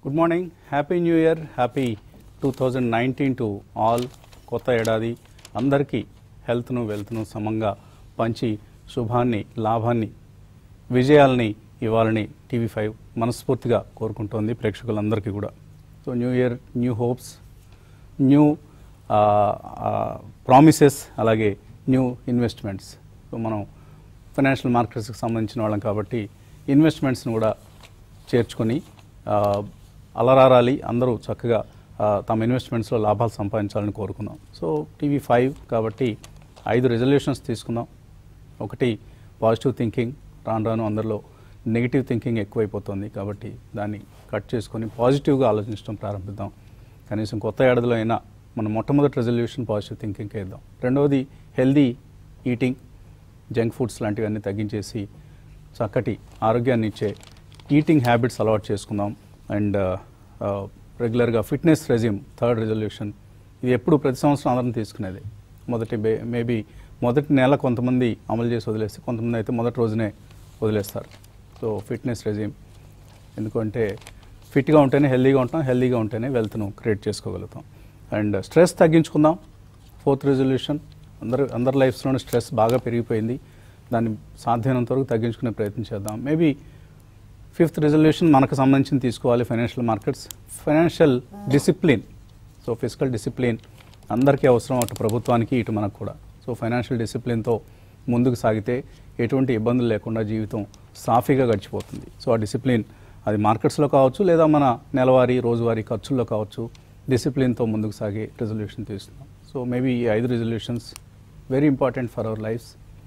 Good morning happy new year happy two thousand nineteen to all కొత్త ఏడాది అందరికీ హెల్త్ను వెల్త్ను సమంగా పంచి శుభాన్ని లాభాన్ని విజయాల్ని ఇవ్వాలని టీవీ ఫైవ్ మనస్ఫూర్తిగా కోరుకుంటోంది ప్రేక్షకులందరికీ కూడా so new year new hopes new promises అలాగే న్యూ ఇన్వెస్ట్మెంట్స్ సో మనం ఫైనాన్షియల్ మార్కెట్స్కి సంబంధించిన వాళ్ళం కాబట్టి ఇన్వెస్ట్మెంట్స్ని కూడా చేర్చుకొని ఆ, అలరారాలి అందరూ చక్కగా ఆ, తమ ఇన్వెస్ట్మెంట్స్లో లాభాలు సంపాదించాలని కోరుకుందాం సో టీవీ ఫైవ్ కాబట్టి ఐదు రెజల్యూషన్స్ తీసుకుందాం ఒకటి పాజిటివ్ థింకింగ్ రాను రాను అందరిలో నెగిటివ్ థింకింగ్ ఎక్కువైపోతుంది కాబట్టి దాన్ని కట్ చేసుకొని పాజిటివ్గా ఆలోచించడం ప్రారంభిద్దాం కనీసం కొత్త ఏడాదిలో అయినా మన మొట్టమొదటి రెజల్యూషన్ పాజిటివ్ థింకింగ్కే ఇద్దాం రెండవది హెల్దీ ఈటింగ్ జంక్ ఫుడ్స్ లాంటివన్నీ తగ్గించేసి చక్కటి ఆరోగ్యాన్ని ఇచ్చే ఈటింగ్ హ్యాబిట్స్ అలవాటు చేసుకుందాం అండ్ రెగ్యులర్గా ఫిట్నెస్ రెజ్యూమ్ థర్డ్ రెజల్యూషన్ ఇది ఎప్పుడు ప్రతి సంవత్సరం అందరం తీసుకునేది మొదటి బే మేబీ మొదటి నెల కొంతమంది అమలు చేసి వదిలేస్తే కొంతమంది అయితే మొదటి రోజునే వదిలేస్తారు సో ఫిట్నెస్ రెజ్యూమ్ ఎందుకంటే ఫిట్గా ఉంటేనే హెల్దీగా ఉంటాం హెల్దీగా ఉంటేనే వెల్త్ను క్రియేట్ చేసుకోగలుగుతాం అండ్ స్ట్రెస్ తగ్గించుకుందాం ఫోర్త్ రెజల్యూషన్ అందరు అందరి లైఫ్స్లోనే స్ట్రెస్ బాగా పెరిగిపోయింది దాన్ని సాధ్యమైనంత వరకు తగ్గించుకునే ప్రయత్నం చేద్దాం మేబీ ఫిఫ్త్ రెజల్యూషన్ మనకు సంబంధించి తీసుకోవాలి financial markets financial discipline so physical discipline అందరికీ అవసరం అటు ప్రభుత్వానికి ఇటు మనకు కూడా సో ఫైనాన్షియల్ డిసిప్లిన్తో ముందుకు సాగితే ఎటువంటి ఇబ్బందులు లేకుండా జీవితం సాఫీగా గడిచిపోతుంది సో ఆ డిసిప్లిన్ అది మార్కెట్స్లో కావచ్చు లేదా మన నెలవారీ రోజువారీ ఖర్చుల్లో కావచ్చు డిసిప్లిన్తో ముందుకు సాగే రెజల్యూషన్ తీస్తున్నాం సో మేబీ ఈ ఐదు resolutions very important for our lives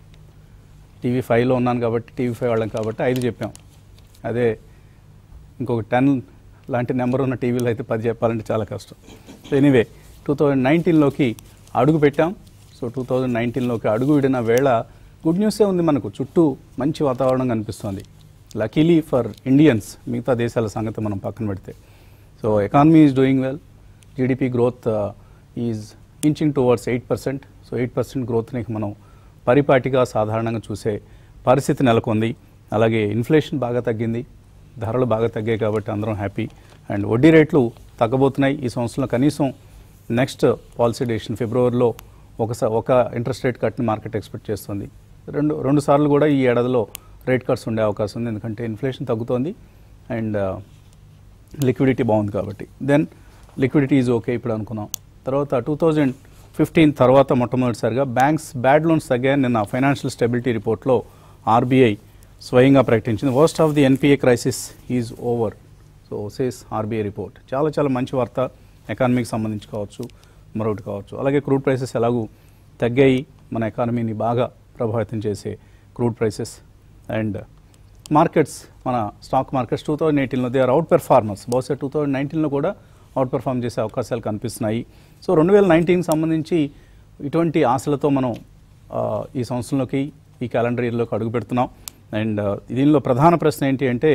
TV ఫైవ్లో ఉన్నాను కాబట్టి టీవీ ఫైవ్ వాళ్ళం కాబట్టి ఐదు చెప్పాం అదే ఇంకొక టెన్ లాంటి నెంబర్ ఉన్న టీవీలో అయితే పది చెప్పాలంటే చాలా కష్టం సో ఎనీవే టూ థౌజండ్ నైన్టీన్లోకి అడుగు పెట్టాం సో టూ థౌజండ్ నైన్టీన్లోకి అడుగు విడిన వేళ గుడ్ న్యూసే ఉంది మనకు చుట్టూ మంచి వాతావరణం కనిపిస్తుంది లకీలీ ఫర్ ఇండియన్స్ మిగతా దేశాల సంగతి మనం పక్కన పెడితే so economy is doing well GDP growth is inching towards eight percent so eight percent గ్రోత్ని మనం పరిపాటిగా సాధారణంగా చూసే పరిస్థితి నెలకొంది అలాగే ఇన్ఫ్లేషన్ బాగా తగ్గింది ధరలు బాగా తగ్గాయి కాబట్టి అందరం హ్యాపీ అండ్ వడ్డీ రేట్లు తగ్గబోతున్నాయి ఈ సంవత్సరంలో కనీసం నెక్స్ట్ పాలసీ డెసిషన్ ఫిబ్రవరిలో ఒకసారి ఒక ఇంట్రెస్ట్ రేట్ కట్ని మార్కెట్ ఎక్స్పెక్ట్ చేస్తుంది రెండు రెండు సార్లు కూడా ఈ ఏడాదిలో రేట్ కట్స్ ఉండే అవకాశం ఉంది ఎందుకంటే ఇన్ఫ్లేషన్ తగ్గుతోంది అండ్ లిక్విడిటీ బాగుంది కాబట్టి దెన్ లిక్విడిటీ ఈజ్ ఓకే ఇప్పుడు అనుకున్నాం తర్వాత టూ థౌజండ్ ఫిఫ్టీన్ తర్వాత మొట్టమొదటిసారిగా బ్యాంక్స్ బ్యాడ్ లోన్స్ తగ్గాయని నిన్న ఫైనాన్షియల్ స్టెబిలిటీ రిపోర్ట్లో ఆర్బీఐ స్వయంగా ప్రకటించింది worst of the NPA crisis is over so says RBI report చాలా చాలా మంచి వార్త ఎకానమీకి సంబంధించి కావచ్చు మరొకటి కావచ్చు అలాగే క్రూడ్ ప్రైసెస్ ఎలాగూ తగ్గాయి మన ఎకానమీని బాగా ప్రభావితం చేసే క్రూడ్ ప్రైసెస్ అండ్ మార్కెట్స్ మన స్టాక్ మార్కెట్స్ టూ థౌజండ్ ఎయిటీన్లో దే ఆర్ అవుట్ పెర్ఫార్మర్స్ బహుశా టూ థౌజండ్ నైన్టీన్లో కూడా అవుట్ పెర్ఫార్మ్ చేసే అవకాశాలు కనిపిస్తున్నాయి సో రెండు వేల నైన్టీన్కి సంబంధించి ఇటువంటి ఆశలతో మనం ఆ, ఈ సంవత్సరంలోకి ఈ క్యాలెండర్ ఇయర్లోకి అడుగు పెడుతున్నాం అండ్ దీనిలో ప్రధాన ప్రశ్న ఏంటి అంటే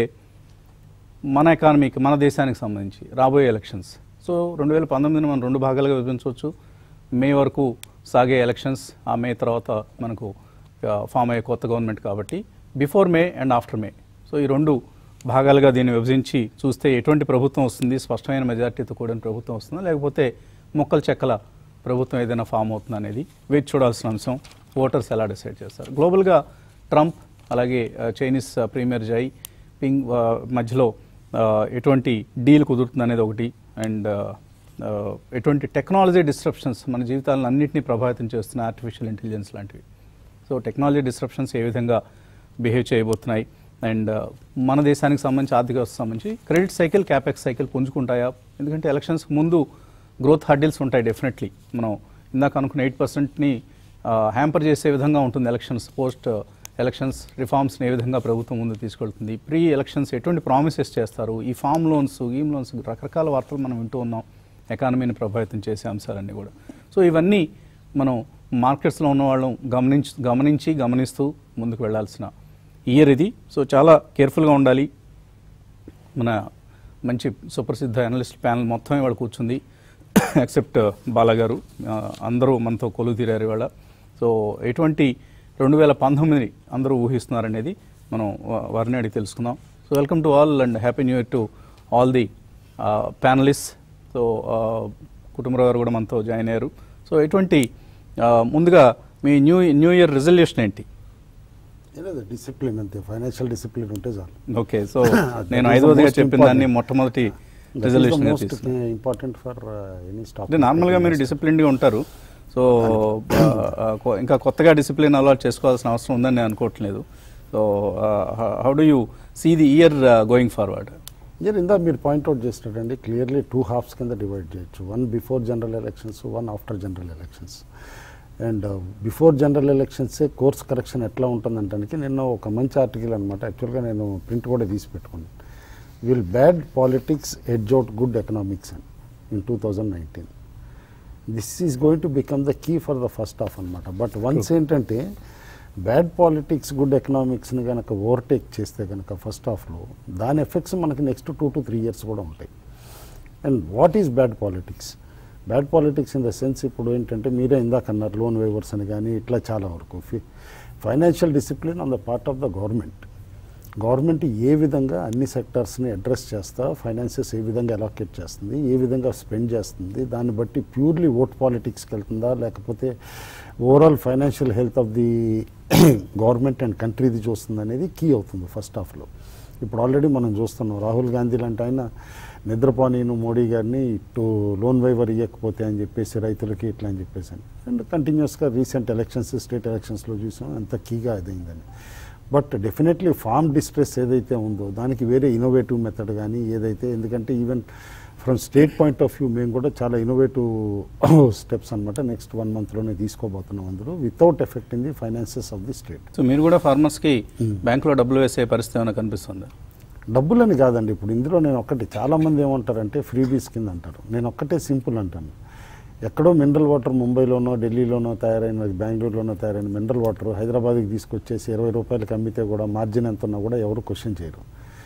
మన ఎకానమీకి మన దేశానికి సంబంధించి రాబోయే ఎలక్షన్స్ సో రెండు వేల పంతొమ్మిదిని మనం రెండు భాగాలుగా విభజించవచ్చు మే వరకు సాగే ఎలక్షన్స్ ఆ మే తర్వాత మనకు ఆ, ఫామ్ అయ్యే కొత్త గవర్నమెంట్ కాబట్టి before May and after May so ఈ రెండు భాగాలుగా దీన్ని విభజించి చూస్తే ఎటువంటి ప్రభుత్వం వస్తుంది స్పష్టమైన మెజార్టీతో కూడిన ప్రభుత్వం వస్తుందా లేకపోతే మొక్కల చెక్కల ప్రభుత్వం ఏదైనా ఫామ్ అవుతుందా అనేది వేచి చూడాల్సిన అంశం ఓటర్స్ ఎలా డిసైడ్ చేస్తారు గ్లోబల్గా ట్రంప్ అలాగే ఆ, చైనీస్ ఆ, ప్రీమియర్ జై పింగ్ ఆ, మధ్యలో ఆ, ఎటువంటి డీల్ కుదురుతుంది అనేది ఒకటి అండ్ ఆ, ఆ, ఎటువంటి టెక్నాలజీ డిస్ట్రప్షన్స్ మన జీవితాలను అన్నింటినీ ప్రభావితం చేస్తున్న ఆర్టిఫిషియల్ ఇంటెలిజెన్స్ లాంటివి సో టెక్నాలజీ డిస్ట్రప్షన్స్ ఏ విధంగా బిహేవ్ చేయబోతున్నాయి అండ్ ఆ, మన దేశానికి సంబంధించి ఆర్థిక వ్యవస్థ సంబంధించి క్రెడిట్ సైకిల్ క్యాపెక్స్ సైకిల్ పుంజుకుంటాయా ఎందుకంటే ఎలక్షన్స్ ముందు గ్రోత్ హర్డిల్స్ ఉంటాయి డెఫినెట్లీ మనం ఇందాక అనుకున్న ఎయిట్ పర్సెంట్ని హ్యాంపర్ చేసే విధంగా ఉంటుంది ఎలక్షన్స్ పోస్ట్ ఎలక్షన్స్ రిఫార్మ్స్ని ఏ విధంగా ప్రభుత్వం ముందు తీసుకెళ్తుంది ప్రీ ఎలక్షన్స్ ఎటువంటి ప్రామిసెస్ చేస్తారు ఈ ఫామ్ లోన్స్ ఈమ్ లోన్స్ రకరకాల వార్తలు మనం వింటూ ఉన్నాం ఎకానమీని ప్రభావితం చేసే అంశాలన్నీ కూడా సో ఇవన్నీ మనం మార్కెట్స్లో ఉన్న వాళ్ళం గమనించి గమనించి గమనిస్తూ ముందుకు వెళ్ళాల్సిన ఇయర్ ఇది సో చాలా కేర్ఫుల్గా ఉండాలి మన మంచి సుప్రసిద్ధ అనలిస్ట్ ప్యానల్ మొత్తం ఇవాళ కూర్చుంది ఎక్సెప్ట్ బాలగారు ఆ, అందరూ మనతో కొలువు తీరారు ఇవాళ సో ఎటువంటి రెండు వేల పంతొమ్మిదిని అందరూ ఊహిస్తున్నారనేది మనం వా- వారిని అడిగి తెలుసుకుందాం so welcome to all and happy new year to all the panelist so Kutumbarao garu కూడా మనతో జాయిన్ అయ్యారు సో ఎటువంటి ఆ, ముందుగా మీ న్యూ న్యూ ఇయర్ రిజల్యూషన్ ఏంటి ఏదో డిసిప్లిన్ అంతే ఫైనాన్షియల్ డిసిప్లిన్ ఉంటే చాలు ఓకే సో That నేను is the ఐదవదిగా most చెప్పిన దాన్ని important. మొట్టమొదటి రిజల్యూషన్ గా మోస్ట్ తీసుకున్నాను ఇంపార్టెంట్ ఫర్ ఎనీ స్టాక్ అంటే నార్మల్గా మీరు డిసిప్లిన్గా ఉంటారు సో ఆ, ఆ, కొ- ఇంకా కొత్తగా డిసిప్లిన్ అలవాటు చేసుకోవాల్సిన అవసరం ఉందని నేను అనుకోవట్లేదు so how do you see the year going forward మీరు ఇందా మీరు పాయింట్అవుట్ చేసినట్టండి క్లియర్లీ టూ హాఫ్స్ కింద డివైడ్ చేయొచ్చు one before general elections one after general elections and before general ఎలక్షన్సే కోర్స్ కరెక్షన్ ఎట్లా ఉంటుందంటానికి నిన్న ఒక మంచి ఆర్టికల్ అనమాట యాక్చువల్గా నేను ప్రింట్ కూడా తీసి పెట్టుకున్నాను will bad politics edge out good economics అని in two thousand nineteen this is going to become the key for the first half అనమాట బట్ వన్స్ ఏంటంటే బ్యాడ్ పాలిటిక్స్ గుడ్ ఎకనామిక్స్ని కనుక ఓవర్టేక్ చేస్తే కనుక ఫస్ట్ హాఫ్లో దాని ఎఫెక్ట్స్ మనకి next two to three years కూడా ఉంటాయి and what is bad politics bad politics in the sense ఇప్పుడు ఏంటంటే మీరే ఇందాక అన్నారు లోన్ వేవర్స్ అని కానీ ఇట్లా చాలా వరకు financial discipline on the part of the government government ఏ విధంగా అన్ని సెక్టార్స్ని అడ్రస్ చేస్తా ఫైనాన్సెస్ ఏ విధంగా అలాకేట్ చేస్తుంది ఏ విధంగా స్పెండ్ చేస్తుంది దాన్ని బట్టి ప్యూర్లీ ఓట్ పాలిటిక్స్కి వెళ్తుందా లేకపోతే overall financial health of the government and కంట్రీది చూస్తుంది అనేది కీ అవుతుంది ఫస్ట్ హాఫ్లో ఇప్పుడు ఆల్రెడీ మనం చూస్తున్నాం రాహుల్ గాంధీ లాంటి ఆయన నిద్రపోనీను మోడీ గారిని ఇటు లోన్ వైవర్ ఇవ్వకపోతే అని చెప్పేసి రైతులకి ఇట్లా అని చెప్పేసి అని అండ్ కంటిన్యూస్గా రీసెంట్ ఎలక్షన్స్ స్టేట్ ఎలక్షన్స్లో చూసాం ఎంత కీగా అదైందని బట్ డెఫినెట్లీ ఫార్మ్ డిస్ట్రెస్ ఏదైతే ఉందో దానికి వేరే ఇన్నోవేటివ్ మెథడ్ కానీ ఏదైతే ఎందుకంటే even from state point of view మేము కూడా చాలా ఇన్నోవేటివ్ స్టెప్స్ అనమాట నెక్స్ట్ వన్ మంత్లోనే తీసుకోబోతున్నాం అందరూ without affecting the finances of the state so మీరు కూడా ఫార్మర్స్కి బ్యాంకులో డబ్బులు వేసే పరిస్థితి ఏమైనా కనిపిస్తుందా డబ్బులని కాదండి ఇప్పుడు ఇందులో నేను ఒక్కటి చాలామంది ఏమంటారంటే ఫ్రీబీస్ కింద అంటారు నేను ఒక్కటే సింపుల్ అంటాను ఎక్కడో మినరల్ వాటర్ ముంబైలోనో ఢిల్లీలోనో తయారైన బెంగళూరులోనో తయారైన మినరల్ వాటర్ హైదరాబాద్కి తీసుకొచ్చేసి ఇరవై రూపాయలకి అమ్మితే కూడా మార్జిన్ ఎంత ఉన్నా కూడా ఎవరు క్వశ్చన్ చేయరు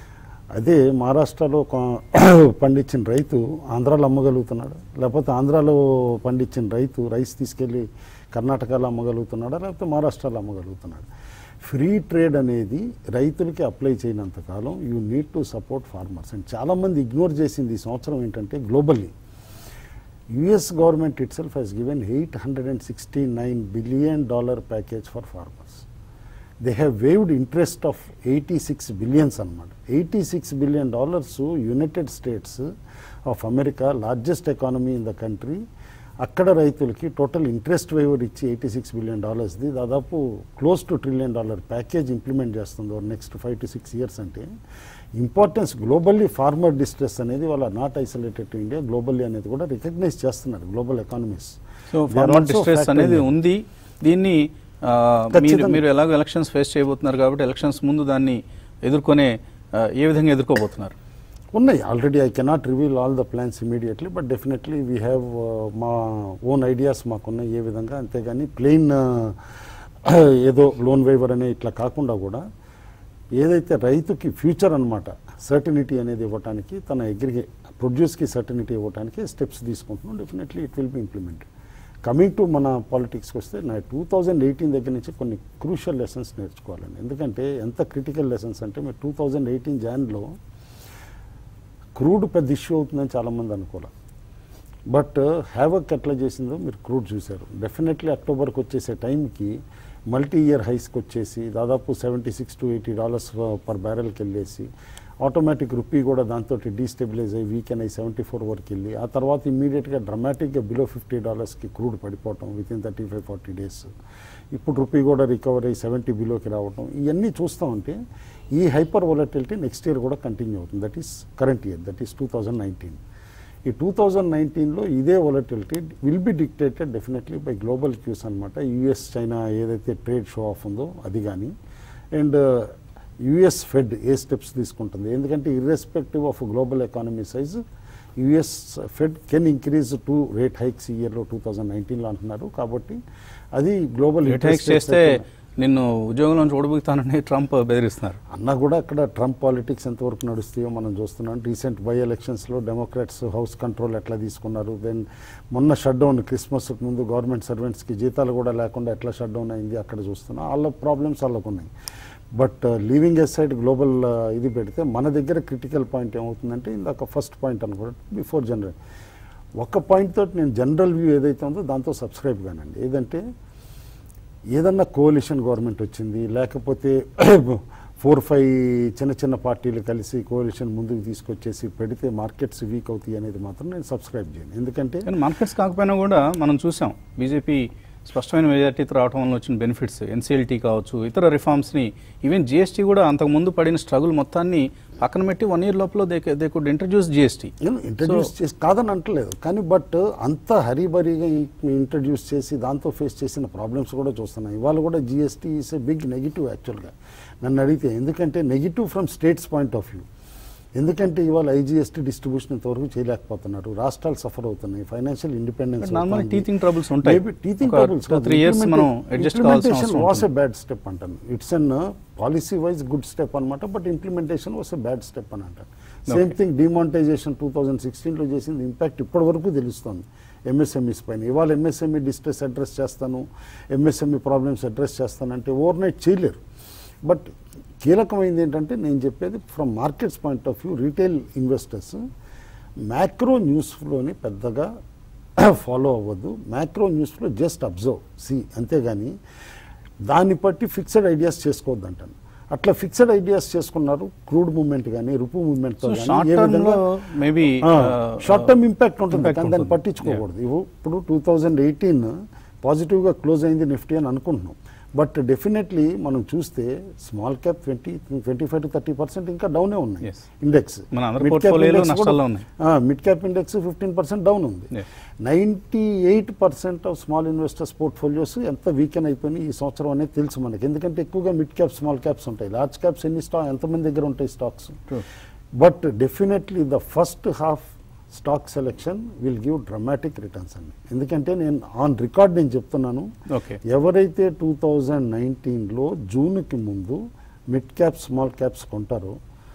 అదే మహారాష్ట్రలో కొ- పండించిన రైతు ఆంధ్రాలో అమ్మగలుగుతున్నాడు లేకపోతే ఆంధ్రాలో పండించిన రైతు రైస్ తీసుకెళ్ళి కర్ణాటకలో అమ్మగలుగుతున్నాడా లేకపోతే మహారాష్ట్రలో అమ్మగలుగుతున్నాడు ఫ్రీ ట్రేడ్ అనేది రైతులకి అప్లై చేయనంత కాలం you need to support farmers and చాలామంది ఇగ్నోర్ చేసింది ఈ సంవత్సరం ఏంటంటే globally US government itself has given eight hundred and sixty nine billion dollar package for farmers they have waived interest of eighty six billions అనమాట eighty six billion dollars United States of America largest economy in the country అక్కడ రైతులకి total interest waiver ఇచ్చి eighty six billion డాలర్స్ది దాదాపు close to trillion dollar package implement చేస్తుంది next five to six years అంటే importance globally farmer distress అనేది వాళ్ళ not isolated to India globally అనేది కూడా రికగ్నైజ్ చేస్తున్నారు global economies so farmer distress అనేది ఉంది దీన్ని ఆ, మీరు ఖచ్చితంగా. మీరు ఎలాగో ఎలక్షన్స్ ఫేస్ చేయబోతున్నారు కాబట్టి ఎలక్షన్స్ ముందు దాన్ని ఎదుర్కొనే ఆ, ఏ విధంగా ఎదుర్కోబోతున్నారు ఉన్నాయి already I cannot reveal all the plans immediately but definitely we have మా ఓన్ ఐడియాస్ మాకున్నాయి ఏ విధంగా అంతేగాని ప్లెయిన్ ఏదో లోన్ వేవర్ అనే ఇట్లా కాకుండా కూడా ఏదైతే రైతుకి ఫ్యూచర్ అనమాట సర్టనిటీ అనేది ఇవ్వడానికి తన అగ్రిగే ప్రొడ్యూస్కి సర్టనిటీ ఇవ్వడానికి స్టెప్స్ తీసుకుంటున్నాం definitely it will be implemented coming to మన పాలిటిక్స్కి వస్తే నా టూ థౌజండ్ ఎయిటీన్ దగ్గర నుంచి కొన్ని క్రూషియల్ లెసన్స్ నేర్చుకోవాలండి ఎందుకంటే ఎంత క్రిటికల్ లెసన్స్ అంటే మీరు టూ థౌజండ్ ఎయిటీన్ జాన్లో క్రూడ్ పెద్ద ఇష్యూ అవుతుందని చాలామంది అనుకోలే బట్ హ్యావక్ ఎట్లా చేసిందో మీరు క్రూడ్ చూశారు డెఫినెట్లీ అక్టోబర్కి వచ్చేసే టైంకి మల్టీ ఇయర్ హైస్కి వచ్చేసి దాదాపు seventy six to eighty dollars per బ్యారెల్కి వెళ్ళేసి ఆటోమేటిక్ రూపీ కూడా దాంతో డీస్టెబిలైజ్ అయ్యి వీకెన్ అయ్యి సెవెంటీ ఫోర్ వరకు వెళ్ళి ఆ తర్వాత ఇమ్మీడియట్గా డ్రమాటిక్గా బిలో ఫిఫ్టీ డాలర్స్కి క్రూడ్ పడిపోవటం within thirty five forty days ఇప్పుడు రూపీ కూడా రికవర్ అయ్యి సెవెంటీ బిలోకి రావటం ఇవన్నీ చూస్తూ ఉంటే ఈ హైపర్ వొలటిలిటీ నెక్స్ట్ ఇయర్ కూడా కంటిన్యూ అవుతుంది that is current year that is two thousand nineteen ఈ టూ థౌజండ్ నైన్టీన్లో ఇదే volatility will be dictated definitely by global cues అనమాట యుఎస్ చైనా ఏదైతే ట్రేడ్ షో ఆఫ్ ఉందో అది కానీ and US fed A steps తీసుకుంటుంది ఎందుకంటే irrespective of global economy size US Fed can increase two rate hikes ఈ ఇయర్లో టూ థౌజండ్ నైన్టీన్లో అంటున్నారు కాబట్టి అది గ్లోబల్ రేట్ హైక్స్ చేస్తే నిన్ను ఉద్యోగంలో ఓడిపోతానని ట్రంప్ బెదిరిస్తున్నారు అన్నా కూడా అక్కడ ట్రంప్ పాలిటిక్స్ ఎంతవరకు నడుస్తాయో మనం చూస్తున్నాం రీసెంట్ బై ఎలక్షన్స్లో డెమోక్రాట్స్ హౌస్ కంట్రోల్ ఎట్లా తీసుకున్నారు దెన్ మొన్న షట్ డౌన్ క్రిస్మస్ ముందు గవర్నమెంట్ సర్వెంట్స్కి జీతాలు కూడా లేకుండా ఎట్లా షట్ డౌన్ అయింది అక్కడ చూస్తున్నాం వాళ్ళ ప్రాబ్లమ్స్ వాళ్ళకు ఉన్నాయి but leaving aside global ఇది పెడితే మన దగ్గర క్రిటికల్ పాయింట్ ఏమవుతుందంటే ఇందాక ఫస్ట్ పాయింట్ అనుకోండి బిఫోర్ జనరల్ ఒక పాయింట్ తోటి నేను జనరల్ వ్యూ ఏదైతే ఉందో దాంతో సబ్స్క్రైబ్ కానండి ఏదంటే ఏదన్నా కోalition గవర్నమెంట్ వచ్చింది లేకపోతే ఫోర్ ఫైవ్ చిన్న చిన్న పార్టీలు కలిసి కోalition ముందుకు తీసుకొచ్చేసి పెడితే మార్కెట్స్ వీక్ అవుతాయి అనేది మాత్రం నేను సబ్స్క్రైబ్ చేయను ఎందుకంటే కానీ మార్కెట్స్ కాకపోయినా కూడా మనం చూసాం బీజేపీ స్పష్టమైన మెజార్టీతో రావడం వల్ల వచ్చిన బెనిఫిట్స్ ఎన్సీఎల్టీ కావచ్చు ఇతర రిఫార్మ్స్ని ఈవెన్ జిఎస్టీ కూడా అంతకుముందు పడిన స్ట్రగుల్ మొత్తాన్ని పక్కన పెట్టి వన్ ఇయర్ లోపల they they could introduce GST నేను ఇంట్రడ్యూస్ చేసి కాదని అంటలేదు కానీ బట్ అంత హరీబరీగా ఇంట్రడ్యూస్ చేసి దాంతో ఫేస్ చేసిన ప్రాబ్లమ్స్ కూడా చూస్తున్నాం ఇవాళ కూడా GST is a big negative యాక్చువల్గా నన్ను అడిగితే ఎందుకంటే negative from states point of view ఎందుకంటే ఇవాళ ఐజీఎస్టీ డిస్ట్రిబ్యూషన్ ఇంతవరకు చేయలేకపోతున్నారు రాష్ట్రాలు సఫర్ అవుతున్నాయి financial independence normal teething troubles ఉంటాయి టీచింగ్ ఒక two, three years మనం adjust కావాల్సిన అవసరం వాస్ ఎ ఉంటుంది. బ్యాడ్ స్టెప్ అంటాను it's an policy wise good step అనమాట but implementation was a bad step అని అంటాను same thing demonetization two thousand సిక్స్టీన్లో చేసింది ఇంపాక్ట్ ఇప్పటి వరకు తెలుస్తుంది ఎంఎస్ఎంఈస్ పైన ఇవాళ ఎంఎస్ఎంఈ డిస్ట్రెస్ అడ్రస్ చేస్తాను ఎంఎస్ఎంఈ ప్రాబ్లమ్స్ అడ్రస్ చేస్తానంటే ఓవర్ నైట్ చేయలేరు బట్ కీలకమైంది ఏంటంటే నేను చెప్పేది from markets point of view retail investors macro news ఫ్లోని పెద్దగా ఫాలో అవ్వద్దు మ్యాక్రో న్యూస్లో జస్ట్ అబ్జర్వ్ సి అంతేగాని దాన్ని బట్టి ఫిక్స్డ్ ఐడియాస్ చేసుకోవద్దు అంటాను అట్లా ఫిక్స్డ్ ఐడియాస్ చేసుకున్నారు క్రూడ్ మూవ్మెంట్ కానీ rupee movement So, short term లో maybe, uh, short term impact ఉంటుంది impact కానీ దాన్ని ఉంటుంది. పట్టించుకోకూడదు ఇవ్వు- ఇప్పుడు టూ థౌజండ్ ఎయిటీన్ పాజిటివ్గా క్లోజ్ అయింది నిఫ్టీ అని అనుకుంటున్నాం బట్ డెఫినెట్లీ మనం చూస్తే small cap twenty twenty five to thirty percent ఇంకా డౌనే ఉన్నాయి Yes. ఇండెక్స్ మన అందరి portfolio లో నష్టాల్లో ఉన్నాయి. Mid cap index fifteen percent down ఉంది Yeah. Ninety eight percent of small investors portfolios ఎంత వీకెన్ అయిపోయినాయి ఈ సంవత్సరం అనేది తెలుసు మనకి ఎందుకంటే ఎక్కువగా మిడ్ క్యాప్ స్మాల్ క్యాప్స్ ఉంటాయి లార్జ్ క్యాప్స్ ఎన్ని స్టాక్ ఎంతమంది దగ్గర ఉంటాయి stocks True. But definitely the first half stock selection will give dramatic returns అండి ఎందుకంటే నేను ఆన్ రికార్డ్ నేను చెప్తున్నాను ఓకే ఎవరైతే టూ థౌజండ్ నైన్టీన్లో జూన్కి ముందు మిడ్ క్యాప్ స్మాల్ క్యాప్స్ కొంటారో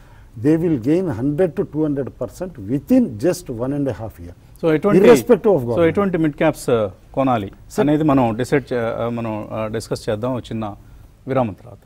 they will gain hundred to two hundred percent within just one and half year so ఎటువంటి Irrespective of సో government. ఎటువంటి మిడ్ క్యాప్స్ కొనాలి Sir- అనేది మనం డిసైడ్ మనం డిస్కస్ చేద్దాం ఒక చిన్న విరామం తర్వాత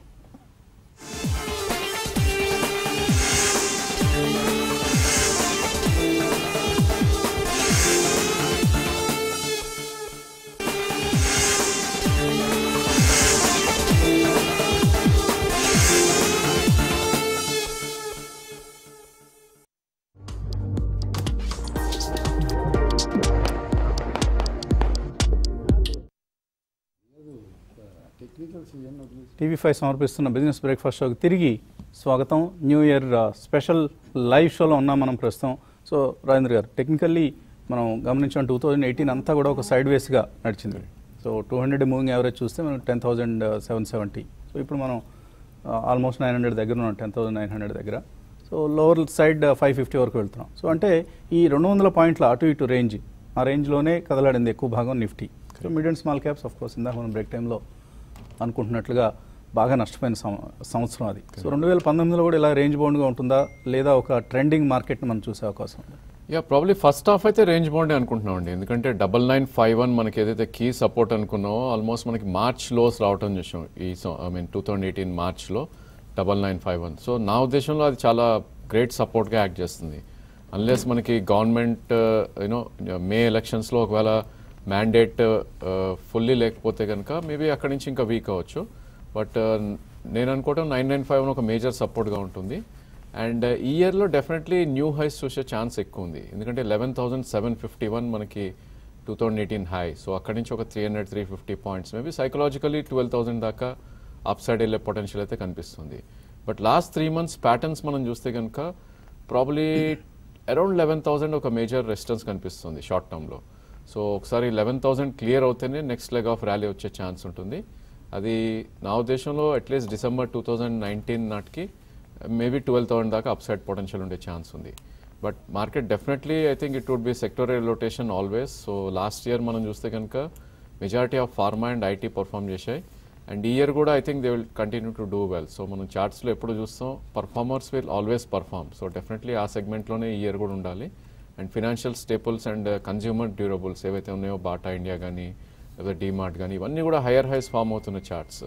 టీవీ ఫైవ్ సమర్పిస్తున్న బిజినెస్ బ్రేక్ఫాస్ట్ షోకి తిరిగి స్వాగతం న్యూ ఇయర్ ఆ, స్పెషల్ లైవ్ షోలో ఉన్నాం మనం ప్రస్తుతం సో రాజేంద్ర గారు టెక్నికల్లీ మనం గమనించాం టూ థౌజండ్ ఎయిటీన్ అంతా కూడా ఒక సైడ్ వేస్గా నడిచింది so two hundred moving average చూస్తే మనం ten thousand seven seventy so ఇప్పుడు మనం ఆల్మోస్ట్ నైన్ హండ్రెడ్ దగ్గర ఉన్నాం టెన్ థౌసండ్ నైన్ హండ్రెడ్ దగ్గర so lower side five fifty వరకు వెళ్తున్నాం సో అంటే ఈ రెండు వందల పాయింట్ల అటు ఇటు రేంజ్ ఆ రేంజ్లోనే కదలాడింది ఎక్కువ భాగం Nifty so mid and small caps of course ఇందాక మనం బ్రేక్ టైంలో అనుకుంటున్నట్లుగా బాగా నష్టపోయిన సం- సంవత్సరం అది సో రెండు వేల పంతొమ్మిదిలో కూడా ఇలా రేంజ్ బౌండ్గా ఉంటుందా లేదా ఒక ట్రెండింగ్ మార్కెట్ని మనం చూసే అవకాశం ఉంది యా ప్రాబ్లీ ఫస్ట్ హాఫ్ అయితే రేంజ్ బౌండే అనుకుంటున్నాం అండి ఎందుకంటే డబల్ నైన్ ఫైవ్ వన్ మనకి ఏదైతే కీ సపోర్ట్ అనుకున్నామో ఆల్మోస్ట్ మనకి మార్చ్ లోస్ రావటం చూసాం ఈ I mean two thousand eighteen మార్చ్లో double nine five one so నా ఉద్దేశంలో అది చాలా గ్రేట్ సపోర్ట్గా యాక్ట్ చేస్తుంది అన్లెస్ మనకి గవర్నమెంట్ యూనో మే ఎలక్షన్స్లో ఒకవేళ మ్యాండేట్ ఫుల్లీ లేకపోతే కనుక మేబీ అక్కడి నుంచి ఇంకా వీక్ అవ్వచ్చు బట్ నేను అనుకోవటం నైన్ నైన్ ఫైవ్ ఒక మేజర్ సపోర్ట్గా ఉంటుంది అండ్ ఈ ఇయర్లో డెఫినెట్లీ న్యూ హైస్ చూసే ఛాన్స్ ఎక్కువ ఉంది ఎందుకంటే eleven thousand seven fifty one మనకి two thousand eighteen high so అక్కడి నుంచి ఒక three hundred three fifty points maybe psychologically twelve thousand దాకా అప్ సైడ్ వెళ్ళే పొటెన్షియల్ అయితే కనిపిస్తుంది but last three months patterns మనం చూస్తే కనుక ప్రాబ్లీ అరౌండ్ లెవెన్ థౌసండ్ ఒక మేజర్ రెసిస్టెన్స్ కనిపిస్తుంది షార్ట్ టర్మ్లో సో ఒకసారి లెవెన్ థౌసండ్ క్లియర్ అవుతేనే నెక్స్ట్ లెగ్ ఆఫ్ ర్యాలీ వచ్చే ఛాన్స్ ఉంటుంది అది నా ఉద్దేశంలో at least December two thousand nineteen నాటికి మేబీ ట్వెల్వ్ థౌసండ్ దాకా అప్ సైడ్ పొటెన్షియల్ ఉండే ఛాన్స్ ఉంది but market definitely I think it would be sectorial rotation always so last year మనం చూస్తే కనుక majority of pharma and IT perform చేశాయి and ఈ year కూడా I think they will continue to do well so మనం చార్ట్స్లో ఎప్పుడు చూస్తాం performers will always perform so definitely ఆ సెగ్మెంట్లోనే ఈ ఇయర్ కూడా ఉండాలి and financial staples and consumer durables ఏవైతే ఉన్నాయో బాటా ఇండియా కానీ లేదా డీమార్ట్ కానీ ఇవన్నీ కూడా హైయర్ హైస్ ఫామ్ అవుతున్న చార్ట్స్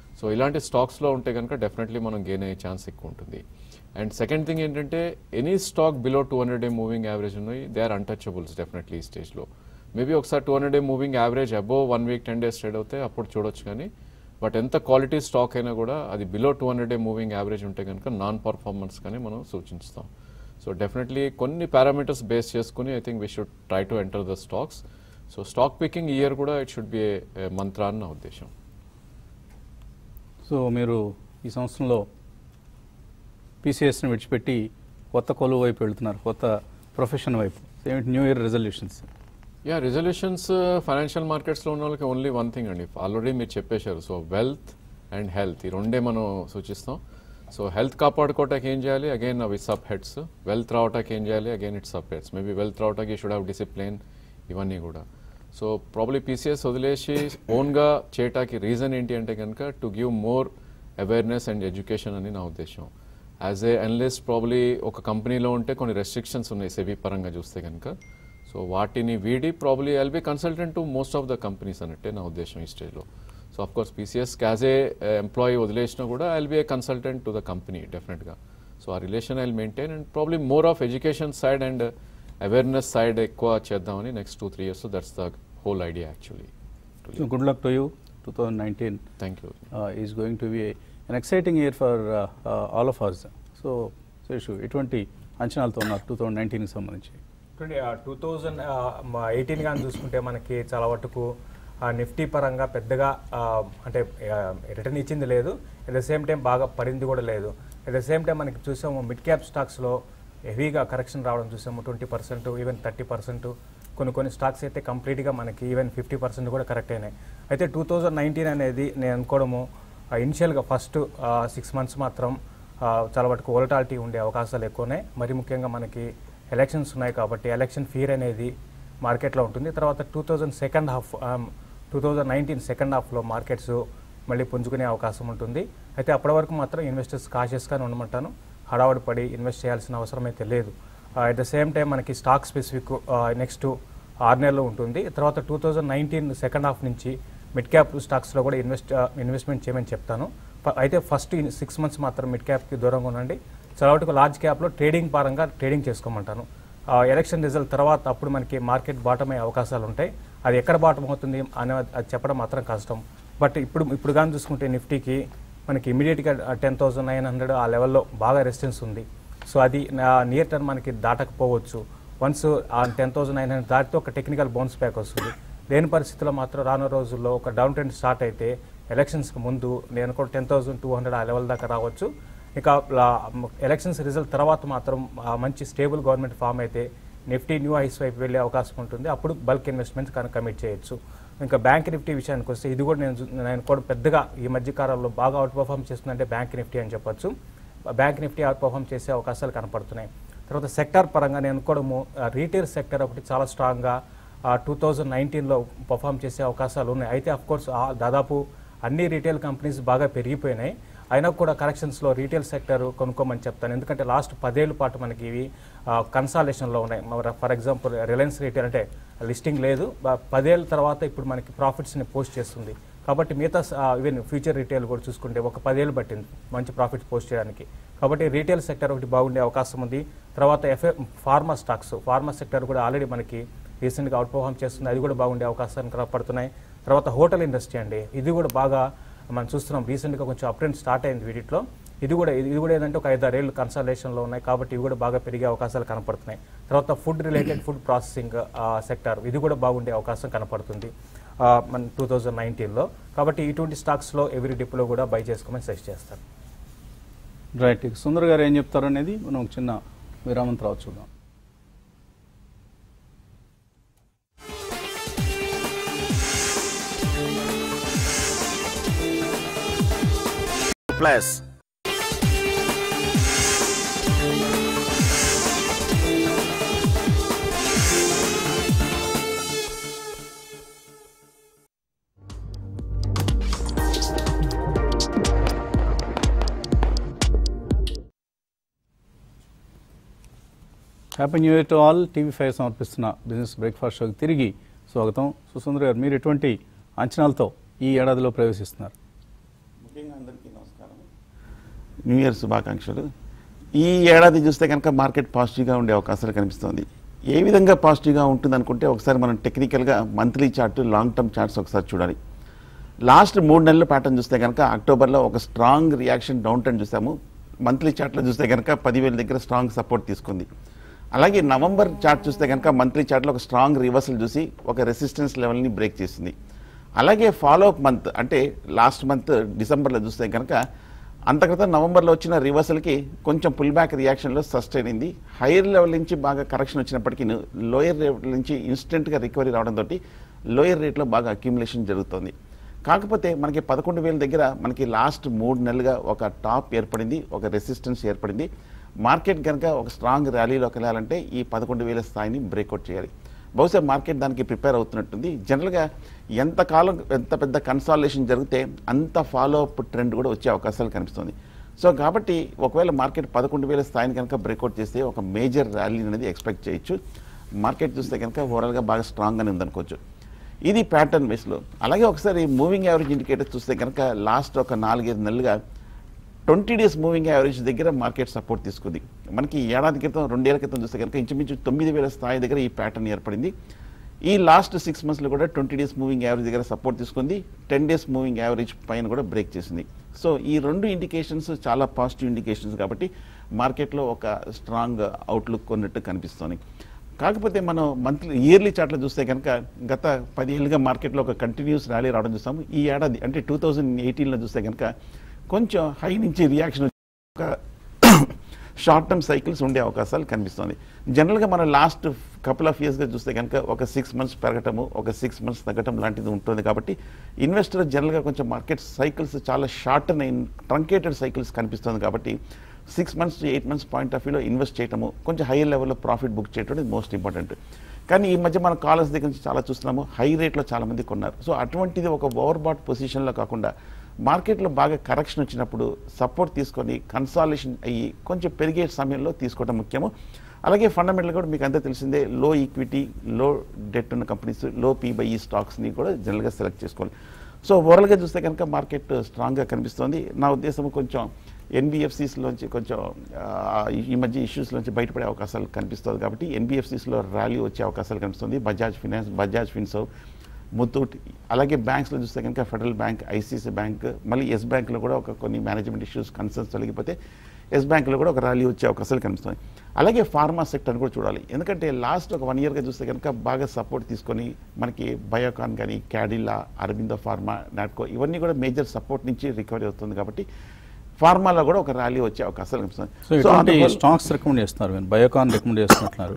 సో ఇలాంటి స్టాక్స్లో ఉంటే కనుక డెఫినెట్లీ మనం గెయిన్ అయ్యే ఛాన్స్ ఎక్కువ ఉంటుంది అండ్ సెకండ్ థింగ్ ఏంటంటే any stock below two hundred day moving average ఉన్నాయి దే ఆర్ అన్టచబుల్స్ డెఫినెట్లీ ఈ స్టేజ్లో మేబీ ఒకసారి two hundred day moving average above one week ten days trade అవుతే అప్పుడు చూడొచ్చు కానీ బట్ ఎంత క్వాలిటీ స్టాక్ అయినా కూడా అది below two hundred day moving average ఉంటే కనుక నాన్ పర్ఫార్మెన్స్ కానీ మనం సూచిస్తాం సో డెఫినెట్లీ కొన్ని పారామీటర్స్ బేస్ చేసుకుని I think we should try to enter the stocks so stock picking year కూడా it should be a mantra అని నా ఉద్దేశం సో మీరు ఈ సంవత్సరంలో పీసీఎస్ని విడిచిపెట్టి కొత్త కొలువు వైపు వెళ్తున్నారు కొత్త ప్రొఫెషన్ వైపు ఏమిటి new year resolutions yeah resolutions financial మార్కెట్స్లో ఉన్న వాళ్ళకి ఓన్లీ వన్ థింగ్ అండి ఆల్రెడీ మీరు చెప్పేశారు సో వెల్త్ అండ్ హెల్త్ ఈ రెండే మనం సూచిస్తాం సో హెల్త్ కాపాడుకోవటానికి ఏం చేయాలి అగైన్ అవి సబ్ హెడ్స్ వెల్త్ రావటానికి ఏం చేయాలి again it sub heads maybe wealth రావటానికి షుడ్ హ్యావ్ డిసిప్లిన్ ఇవన్నీ కూడా సో ప్రాబ్లీ పీసీఎస్ వదిలేసి ఓన్గా చేయటానికి రీజన్ ఏంటి అంటే కనుక to give more awareness and education అని నా ఉద్దేశం యాజ్ ఏ అనలిస్ట్ ప్రాబ్లీ ఒక కంపెనీలో ఉంటే కొన్ని రెస్ట్రిక్షన్స్ ఉన్నాయి సెబీ పరంగా చూస్తే కనుక సో వాటిని వీడి probably I'll be consultant to most of the companies అన్నట్టే నా ఉద్దేశం ఈ స్టేజ్లో so of course PCS as a employee వదిలేసినా కూడా I'll be a consultant to the company డెఫినెట్గా సో ఆ relation I'll maintain and probably more of education side and awareness side ఎక్కువ చేద్దామని next two three years that's the whole idea actually so good luck to you two thousand nineteen thank you is going to be an exciting year for all of us so Seshu ఎటువంటి అంచనాలతో ఉన్నారు two thousand నైన్టీన్కి సంబంధించి చూడండి two thousand eighteen కానీ చూసుకుంటే మనకి చాలా మటుకు నిఫ్టీ పరంగా పెద్దగా ఆ, అంటే రిటర్న్ ఇచ్చింది లేదు అట్ ద సేమ్ టైం బాగా పడింది కూడా లేదు అట్ ద సేమ్ టైం మనకి చూసాము మిడ్ క్యాప్ స్టాక్స్లో హెవీగా కరెక్షన్ రావడం చూసాము twenty percent even thirty percent కొన్ని కొన్ని స్టాక్స్ అయితే కంప్లీట్గా మనకి ఈవెన్ ఫిఫ్టీ పర్సెంట్ కూడా కరెక్ట్ అయినాయి అయితే టూ థౌజండ్ నైన్టీన్ అనేది నేను అనుకోవడము ఇనిషియల్గా ఫస్ట్ సిక్స్ మంత్స్ మాత్రం ఆ, చాలా మటుకు వోలటాలిటీ ఉండే అవకాశాలు ఎక్కువనే మరి ముఖ్యంగా మనకి ఎలక్షన్స్ ఉన్నాయి కాబట్టి ఎలక్షన్ ఫీర్ అనేది మార్కెట్లో ఉంటుంది తర్వాత two thousand second half two thousand nineteen second హాఫ్లో మార్కెట్స్ మళ్ళీ పుంజుకునే అవకాశం ఉంటుంది అయితే అప్పటి వరకు మాత్రం ఇన్వెస్టర్స్ కాషియస్గానే ఉండమంటాను హడావుడి పడి ఇన్వెస్ట్ చేయాల్సిన అవసరం అయితే లేదు అట్ ద సేమ్ టైం మనకి స్టాక్ స్పెసిఫిక్ నెక్స్ట్ ఆరు నెలలు ఉంటుంది తర్వాత two thousand nineteen second half నుంచి మిడ్ క్యాప్ స్టాక్స్లో కూడా ఇన్వెస్ట్ ఇన్వెస్ట్మెంట్ చేయమని చెప్తాను ఫ- అయితే ఫస్ట్ సిక్స్ మంత్స్ మాత్రం మిడ్ క్యాప్కి దూరంగా ఉండండి చాలా వరకు లార్జ్ క్యాప్లో ట్రేడింగ్ పరంగా ట్రేడింగ్ చేసుకోమంటాను ఆ, ఎలక్షన్ రిజల్ట్ తర్వాత అప్పుడు మనకి మార్కెట్ బాటం అయ్యే అవకాశాలు ఉంటాయి అది ఎక్కడ బాటం అవుతుంది అనే అది చెప్పడం మాత్రం కష్టం బట్ ఇప్పుడు ఇప్పుడు కానీ చూసుకుంటే నిఫ్టీకి మనకి ఇమీడియట్గా టెన్ థౌసండ్ నైన్ హండ్రెడ్ ఆ లెవెల్లో బాగా రెసిస్టెన్స్ ఉంది సో అది నియర్ టర్మ్ మనకి దాటకపోవచ్చు వన్స్ ఆ టెన్ థౌసండ్ నైన్ హండ్రెడ్ దాటితే ఒక టెక్నికల్ బౌన్స్ బ్యాక్ వస్తుంది లేని పరిస్థితుల్లో మాత్రం రానున్న రోజుల్లో ఒక డౌన్ ట్రెండ్ స్టార్ట్ అయితే ఎలక్షన్స్కి ముందు నేను కూడా టెన్ థౌసండ్ టూ హండ్రెడ్ ఆ లెవెల్ దాకా రావచ్చు ఇక ఎలక్షన్స్ రిజల్ట్ తర్వాత మాత్రం ఆ మంచి స్టేబుల్ గవర్నమెంట్ ఫామ్ అయితే నిఫ్టీ న్యూ ఐస్ వైపు వెళ్ళే అవకాశం ఉంటుంది అప్పుడు బల్క్ ఇన్వెస్ట్మెంట్స్ కనుక కమిట్ చేయొచ్చు ఇంకా బ్యాంక్ నిఫ్టీ విషయానికి వస్తే ఇది కూడా నేను చూ- నేను కూడా పెద్దగా ఈ మధ్య కాలంలో బాగా అవుట్ పర్ఫామ్ చేస్తుందంటే బ్యాంక్ నిఫ్టీ అని చెప్పొచ్చు బ్యాంక్ నిఫ్టీ అవుట్ పర్ఫామ్ చేసే అవకాశాలు కనపడుతున్నాయి తర్వాత సెక్టార్ పరంగా నేను అనుకోవడము రీటైల్ సెక్టర్ ఒకటి చాలా స్ట్రాంగ్గా టూ థౌజండ్ నైన్టీన్లో పర్ఫామ్ చేసే అవకాశాలు ఉన్నాయి అయితే అఫ్ కోర్స్ దాదాపు అన్ని రీటైల్ కంపెనీస్ బాగా పెరిగిపోయినాయి అయినా కూడా కరెక్షన్స్లో రీటైల్ సెక్టర్ కొనుక్కోమని చెప్తాను ఎందుకంటే లాస్ట్ పదేళ్ల పాటు మనకి ఇవి కన్సాలేషన్లో ఉన్నాయి ఫర్ ఎగ్జాంపుల్ రిలయన్స్ రీటైల్ అంటే లిస్టింగ్ లేదు బ- పదేళ్ళ తర్వాత ఇప్పుడు మనకి ప్రాఫిట్స్ని పోస్ట్ చేస్తుంది కాబట్టి మిగతా ఈవెన్ ఫ్యూచర్ రీటైల్ కూడా చూసుకుంటే ఒక పదేళ్ళు పట్టింది మంచి ప్రాఫిట్స్ పోస్ట్ చేయడానికి కాబట్టి రీటైల్ సెక్టర్ ఒకటి బాగుండే అవకాశం ఉంది తర్వాత FA pharma stocks pharma sector కూడా ఆల్రెడీ మనకి రీసెంట్గా అవుట్ పర్ఫామ్ చేస్తుంది అది కూడా బాగుండే అవకాశాలు కనపడుతున్నాయి తర్వాత హోటల్ ఇండస్ట్రీ అండి ఇది కూడా బాగా మనం చూస్తున్నాం రీసెంట్గా కొంచెం అప్ ట్రెండ్ స్టార్ట్ అయింది వీటిలో ఇది కూడా ఇది కూడా ఏంటంటే ఒక ఐదారు ఏళ్ళు కన్సల్టేషన్లో ఉన్నాయి కాబట్టి ఇవి కూడా బాగా పెరిగే అవకాశాలు కనపడుతున్నాయి తర్వాత food related food processing sector ఇది కూడా బాగుండే అవకాశం కనపడుతుంది ఆ, మన టూ థౌజండ్ నైన్టీన్లో కాబట్టి ఇటువంటి స్టాక్స్లో ఎవ్రీ డిప్లో కూడా బై చేసుకోమని సజెస్ట్ చేస్తాను రైట్ ఇక సుందర్ గారు ఏం చెప్తారు అనేది మనం ఒక చిన్న విరామం తర్వాత చూద్దాం Plus. Happy new year to all TV five సమర్పిస్తున్న బిజినెస్ బ్రేక్ఫాస్ట్ షోకి తిరిగి స్వాగతం సుసుందర్ గారు మీరు ఎటువంటి అంచనాలతో ఈ ఏడాదిలో ప్రవేశిస్తున్నారు ముఖ్యంగా న్యూ ఇయర్ శుభాకాంక్షలు ఈ ఏడాది చూస్తే కనుక మార్కెట్ పాజిటివ్గా ఉండే అవకాశాలు కనిపిస్తుంది ఏ విధంగా పాజిటివ్గా ఉంటుంది అనుకుంటే ఒకసారి మనం టెక్నికల్గా monthly chart long term charts ఒకసారి చూడాలి లాస్ట్ మూడు నెలల ప్యాటర్న్ చూస్తే కనుక అక్టోబర్లో ఒక స్ట్రాంగ్ రియాక్షన్ డౌన్ టర్న్ చూసాము మంత్లీ చార్ట్లో చూస్తే కనుక పదివేల దగ్గర స్ట్రాంగ్ సపోర్ట్ తీసుకుంది అలాగే నవంబర్ చార్ట్ చూస్తే కనుక మంత్లీ చార్ట్లో ఒక స్ట్రాంగ్ రివర్సల్ చూసి ఒక రెసిస్టెన్స్ లెవెల్ని బ్రేక్ చేసింది అలాగే ఫాలో అప్ మంత్ అంటే లాస్ట్ మంత్ డిసెంబర్లో చూస్తే కనుక అంత క్రితం నవంబర్లో వచ్చిన రివర్సల్కి కొంచెం పుల్ బ్యాక్ రియాక్షన్లో సస్టైన్ అయింది హైయర్ లెవెల్ నుంచి బాగా కరెక్షన్ వచ్చినప్పటికీ లోయర్ లెవెల్ నుంచి ఇన్స్టెంట్గా రికవరీ రావడంతో లోయర్ రేట్లో బాగా అక్యుములేషన్ జరుగుతుంది కాకపోతే మనకి పదకొండు వేల దగ్గర మనకి లాస్ట్ మూడు నెలలుగా ఒక టాప్ ఏర్పడింది ఒక రెసిస్టెన్స్ ఏర్పడింది మార్కెట్ కనుక ఒక స్ట్రాంగ్ ర్యాలీలోకి వెళ్ళాలంటే ఈ పదకొండు వేల స్థాయిని బ్రేక్అవుట్ చేయాలి బహుశా మార్కెట్ దానికి ప్రిపేర్ అవుతున్నట్టుంది జనరల్గా ఎంత కాలం ఎంత పెద్ద కన్సాలేషన్ జరిగితే అంత ఫాలో అప్ ట్రెండ్ కూడా వచ్చే అవకాశాలు కనిపిస్తుంది సో కాబట్టి ఒకవేళ మార్కెట్ పదకొండు వేల స్థాయిని కనుక బ్రేక్అవుట్ చేస్తే ఒక మేజర్ ర్యాలీ అనేది ఎక్స్పెక్ట్ చేయొచ్చు మార్కెట్ చూస్తే కనుక ఓవరాల్గా బాగా స్ట్రాంగ్గానే ఉందనుకోవచ్చు ఇది ప్యాటర్న్ బేస్లో అలాగే ఒకసారి మూవింగ్ యావరేజ్ ఇండికేటర్ చూస్తే కనుక లాస్ట్ ఒక నాలుగైదు నెలలుగా ట్వంటీ డేస్ మూవింగ్ యావరేజ్ దగ్గర మార్కెట్ సపోర్ట్ తీసుకుంది మనకి ఏడాది క్రితం రెండేళ్ల క్రితం చూస్తే కనుక ఇంచుమించు తొమ్మిది వేల స్థాయి దగ్గర ఈ ప్యాటర్న్ ఏర్పడింది ఈ లాస్ట్ సిక్స్ మంత్స్లో కూడా ట్వంటీ డేస్ మూవింగ్ యావరేజ్ దగ్గర సపోర్ట్ తీసుకుంది టెన్ డేస్ మూవింగ్ యావరేజ్ పైన కూడా బ్రేక్ చేసింది సో ఈ రెండు ఇండికేషన్స్ చాలా పాజిటివ్ ఇండికేషన్స్ కాబట్టి మార్కెట్లో ఒక స్ట్రాంగ్ అవుట్లుక్ కొన్నట్టు కనిపిస్తుంది కాకపోతే మనం మంత్లీ ఇయర్లీ చార్ట్లో చూస్తే కనుక గత పదేళ్ళుగా మార్కెట్లో ఒక కంటిన్యూస్ ర్యాలీ రావడం చూస్తాము ఈ ఏడాది అంటే టూ థౌజండ్ ఎయిటీన్లో చూస్తే కనుక కొంచెం హై నుంచి రియాక్షన్ ఒక షార్ట్ టర్మ్ సైకిల్స్ ఉండే అవకాశాలు కనిపిస్తుంది జనరల్గా మనం లాస్ట్ కపుల్ ఆఫ్ ఇయర్స్గా చూస్తే కనుక ఒక సిక్స్ మంత్స్ పెరగటము ఒక సిక్స్ మంత్స్ తగ్గటం లాంటిది ఉంటుంది కాబట్టి ఇన్వెస్టర్ జనరల్గా కొంచెం మార్కెట్ సైకిల్స్ చాలా షార్ట్ అండ్ ట్రంకేటెడ్ సైకిల్స్ కనిపిస్తుంది కాబట్టి six months to eight months point of వ్యూలో ఇన్వెస్ట్ చేయటము కొంచెం హైయర్ లెవెల్లో ప్రాఫిట్ బుక్ చేయడం ఇది మోస్ట్ ఇంపార్టెంట్ కానీ ఈ మధ్య మన కాలర్స్ దగ్గర నుంచి చాలా చూస్తున్నాము హై రేట్లో చాలా మంది కొన్నారు సో అటువంటిది ఒక ఓవర్ బాట్ పొజిషన్లో కాకుండా మార్కెట్లో బాగా కరెక్షన్ వచ్చినప్పుడు సపోర్ట్ తీసుకొని కన్సాలేషన్ అయ్యి కొంచెం పెరిగే సమయంలో తీసుకోవడం ముఖ్యము అలాగే ఫండమెంటల్ కూడా మీకు అంతా తెలిసిందే లో ఈక్విటీ లో డెట్ ఉన్న కంపెనీస్ లో పీ బై ఈ స్టాక్స్ని కూడా జనరల్గా సెలెక్ట్ చేసుకోవాలి సో ఓవరాల్గా చూస్తే కనుక మార్కెట్ స్ట్రాంగ్గా కనిపిస్తుంది నా ఉద్దేశం కొంచెం ఎన్బిఎఫ్సిస్లోంచి కొంచెం ఆ, ఈ మధ్య ఇష్యూస్లోంచి బయటపడే అవకాశాలు కనిపిస్తుంది కాబట్టి ఎన్బిఎఫ్సిస్లో ర్యాలీ వచ్చే అవకాశాలు కనిపిస్తుంది బజాజ్ ఫినాన్స్ బజాజ్ ఫిన్సర్వ్ ముత్తూట్ అలాగే బ్యాంక్స్లో చూస్తే కనుక ఫెడరల్ బ్యాంక్ ఐసీసీ బ్యాంక్ మళ్ళీ ఎస్ బ్యాంక్లో కూడా ఒక కొన్ని మేనేజ్మెంట్ ఇష్యూస్ కన్సర్న్స్ తొలగిపోతే ఎస్ బ్యాంక్లో కూడా ఒక ర్యాలీ వచ్చే అవకాశాలు కనిపిస్తుంది అలాగే ఫార్మా సెక్టర్ కూడా చూడాలి ఎందుకంటే లాస్ట్ ఒక వన్ ఇయర్గా చూస్తే కనుక బాగా సపోర్ట్ తీసుకొని మనకి బయోకాన్ కానీ క్యాడిలా అరబిందో ఫార్మా నాట్కో ఇవన్నీ కూడా మేజర్ సపోర్ట్ నుంచి రికవరీ అవుతుంది కాబట్టి ఫార్మాలో కూడా ఒక ర్యాలీ వచ్చే అవకాశాలు కనిపిస్తుంది సో ఇటువంటి అందువల్ల- స్టాక్స్ రికమెండ్ చేస్తున్నారు మీరు బయోకాన్ రికమెండ్ చేస్తున్నారు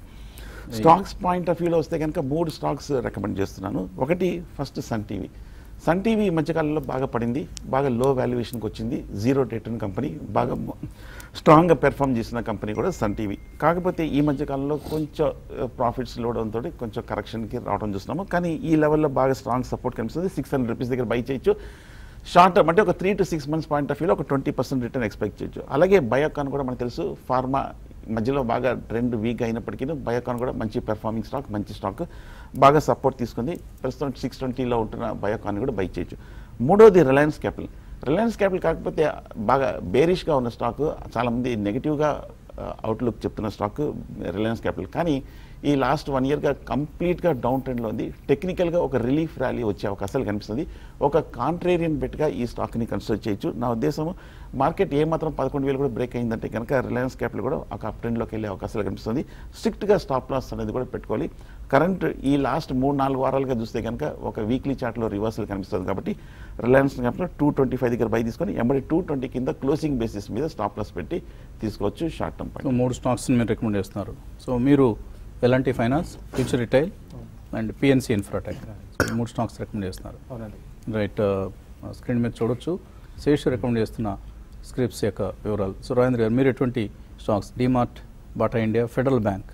స్టాక్స్ పాయింట్ ఆఫ్ వ్యూలో వస్తే కనుక మూడు స్టాక్స్ రికమెండ్ చేస్తున్నాను ఒకటి first Sun TV Sun TV ఈ మధ్యకాలంలో బాగా పడింది బాగా లో వాల్యుయేషన్కి వచ్చింది జీరో రిటర్న్ కంపెనీ బాగా స్ట్రాంగ్గా పెర్ఫామ్ చేసిన కంపెనీ కూడా సన్ టీవీ కాకపోతే ఈ మధ్యకాలంలో కొంచెం ప్రాఫిట్స్ లోడంతో కొంచెం కరెక్షన్కి రావడం చూస్తున్నాము కానీ ఈ లెవెల్లో బాగా స్ట్రాంగ్ సపోర్ట్ కనిపిస్తుంది సిక్స్ హండ్రెడ్ రూపీస్ దగ్గర బై చేయొచ్చు షార్ట్ టర్మ్ అంటే ఒక three to six months point of వ్యూలో ఒక ట్వంటీ పర్సెంట్ రిటర్న్ ఎక్స్పెక్ట్ చేయొచ్చు అలాగే బయోకాన్ కూడా మనకు తెలుసు ఫార్మా మధ్యలో బాగా ట్రెండ్ వీక్ అయినప్పటికీ బయోకాన్ కూడా మంచి పెర్ఫార్మింగ్ స్టాక్ మంచి స్టాక్ బాగా సపోర్ట్ తీసుకుంది ప్రస్తుతం సిక్స్ ట్వంటీలో ఉంటున్న బయోకాన్ కూడా బై చేయొచ్చు మూడోది రిలయన్స్ క్యాపిటల్ రిలయన్స్ క్యాపిటల్ కాకపోతే బాగా బేరిష్గా ఉన్న స్టాక్ చాలామంది నెగిటివ్గా అవుట్లుక్ చెప్తున్న స్టాక్ రిలయన్స్ క్యాపిటల్ కానీ ఈ లాస్ట్ వన్ ఇయర్గా కంప్లీట్గా డౌన్ ట్రెండ్లో ఉంది టెక్నికల్గా ఒక రిలీఫ్ ర్యాలీ వచ్చే అవకాశాలు కనిపిస్తుంది ఒక కాంట్రేరియన్ బెట్గా ఈ స్టాక్ని కన్సిడర్ చేయొచ్చు నా ఉద్దేశం మార్కెట్ ఏమాత్రం పదకొండు వేలు కూడా బ్రేక్ అయిందంటే కనుక రిలయన్స్ క్యాపిటల్ కూడా ఒక అప్ ట్రెండ్లోకి వెళ్ళే అవకాశాలు కనిపిస్తుంది స్ట్రిక్ట్గా స్టాప్ లాస్ అనేది కూడా పెట్టుకోవాలి కరెంట్ ఈ లాస్ట్ మూడు నాలుగు వారాలుగా చూస్తే కనుక ఒక వీక్లీ చార్ట్లో రివర్సల్ కనిపిస్తుంది కాబట్టి Reliance capital two twenty five దగ్గర బై తీసుకొని ఎంబడి టూ ట్వంటీ కింద క్లోజింగ్ బేసిస్ మీద స్టాప్ లాస్ పెట్టి తీసుకోవచ్చు షార్ట్ టర్మ్ సో మూడు స్టాక్స్ని మీరు రికమెండ్ చేస్తున్నారు సో మీరు ఎలాంటి finance Future retail and PNC Infratech ఈ మూడు స్టాక్స్ రికమెండ్ చేస్తున్నారు అవునండి రైట్ స్క్రీన్ మీద చూడొచ్చు శేష్ రికమెండ్ చేస్తున్న స్క్రిప్ట్స్ యొక్క వివరాలు సో రాజేంద్ర గారు మీరు ఎటువంటి stocks DMart Bata India Federal bank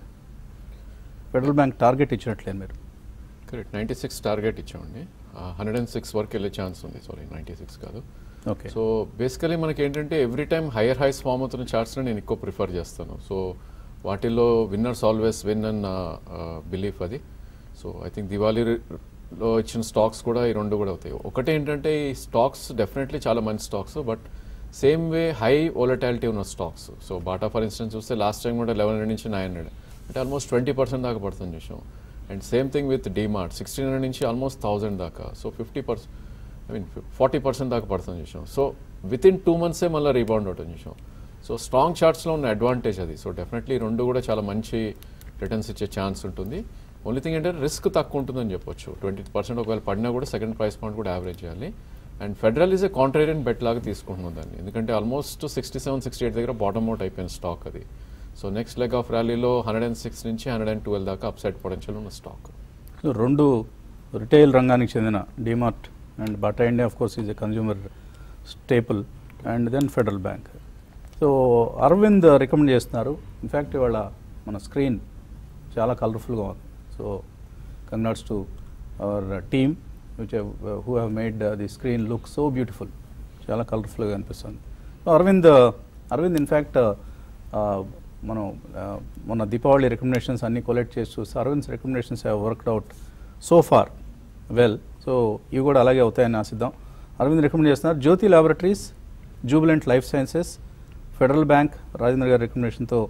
Federal bank target ఇచ్చినట్లేదు మీరు కరెక్ట్ నైంటీ సిక్స్ టార్గెట్ ఇచ్చామండి హండ్రెడ్ అండ్ సిక్స్ వరకు వెళ్ళే ఛాన్స్ ఉంది సారీ నైంటీ సిక్స్ కాదు ఓకే సో బేసికలీ మనకి ఏంటంటే every time higher highs form అవుతున్న చార్ట్స్ని నేను ఎక్కువ ప్రిఫర్ చేస్తాను సో వాటిల్లో విన్నర్స్ ఆల్వేస్ విన్ అన్న బిలీఫ్ అది సో ఐ థింక్ దివాళీలో ఇచ్చిన స్టాక్స్ కూడా ఈ రెండు కూడా అవుతాయి ఒకటి ఏంటంటే ఈ స్టాక్స్ డెఫినెట్లీ చాలా మంచి stocks but same way high volatility ఉన్న stocks so Bata for instance చూస్తే లాస్ట్ టైం కూడా లెవెన్ హండ్రెడ్ నుంచి నైన్ హండ్రెడ్ అంటే ఆల్మోస్ట్ ట్వంటీ పర్సెంట్ దాకా పడుతుంది చూసాం and same thing with DMart sixteen hundred నుంచి ఆల్మోస్ట్ థౌసండ్ దాకా so fifty percent I mean forty percent దాకా పడుతుంది చూసాం సో విత్ ఇన్ టూ మంత్సే మళ్ళీ రీబౌండ్ అవుతుంది చూసాం సో స్ట్రాంగ్ చార్ట్స్లో ఉన్న అడ్వాంటేజ్ అది సో డెఫినెట్లీ రెండు కూడా చాలా మంచి రిటర్న్స్ ఇచ్చే ఛాన్స్ ఉంటుంది ఓన్లీ థింగ్ ఏంటంటే రిస్క్ తక్కువ ఉంటుందని చెప్పొచ్చు ట్వంటీ పర్సెంట్ ఒకవేళ పడినా కూడా సెకండ్ ప్రైస్ పాయింట్ కూడా యావరేజ్ చేయాలి and Federal is a contrarian bet లాగా తీసుకుంటున్నాం దాన్ని ఎందుకంటే almost sixty seven sixty eight దగ్గర బాటమ్ అవుట్ అయిపోయిన స్టాక్ అది సో నెక్స్ట్ లెగ్ ఆఫ్ ర్యాలీలో హండ్రెడ్ అండ్ సిక్స్ నుంచి హండ్రెడ్ అండ్ ట్వెల్వ్ దాకా అప్ సైడ్ పొటెన్షియల్ ఉన్న స్టాక్ సో రెండు రిటైల్ రంగానికి చెందిన DMart and Bata India of course is a consumer staple and then Federal bank so Arvind recommend చేస్తున్నారు in fact ఇవాళ మన స్క్రీన్ చాలా కలర్ఫుల్గా ఉంది so congrats to our team which who have made the screen look so beautiful చాలా కలర్ఫుల్గా అనిపిస్తుంది సో అరవింద్ అరవింద్ ఇన్ఫ్యాక్ట్ మనం uh, మొన్న దీపావళి రికమెండేషన్స్ అన్ని కొలెక్ట్ చేసి చూస్తే Arvind's recommendations have worked out so far well so ఇవి కూడా అలాగే అవుతాయని ఆశిద్దాం అరవింద్ రికమెండ్ చేస్తున్నారు Jyothy laboratories Jubilant life sciences Federal bank Rajendra గారి రికమెండేషన్తో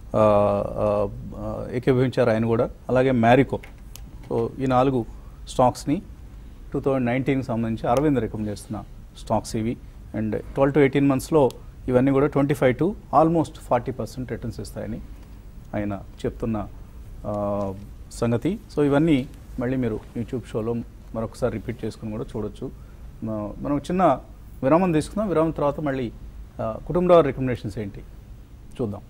ఏకీభవించారు ఆయన కూడా అలాగే మ్యారికో సో ఈ నాలుగు స్టాక్స్ని టూ థౌజండ్ నైన్టీన్కి సంబంధించి అరవింద్ రికమెండ్ చేస్తున్న స్టాక్స్ ఇవి అండ్ ట్వెల్వ్ టు ఎయిటీన్ మంత్స్లో ఇవన్నీ కూడా twenty five to almost forty percent returns ఇస్తాయని ఆయన చెప్తున్న ఆ, సంగతి సో ఇవన్నీ మళ్ళీ మీరు యూట్యూబ్ షోలో మరొకసారి రిపీట్ చేసుకుని కూడా చూడొచ్చు మ- మనం చిన్న విరామం తీసుకుందాం విరామం తర్వాత మళ్ళీ ఆ, కుటుంబ రికమెండేషన్స్ ఏంటి చూద్దాం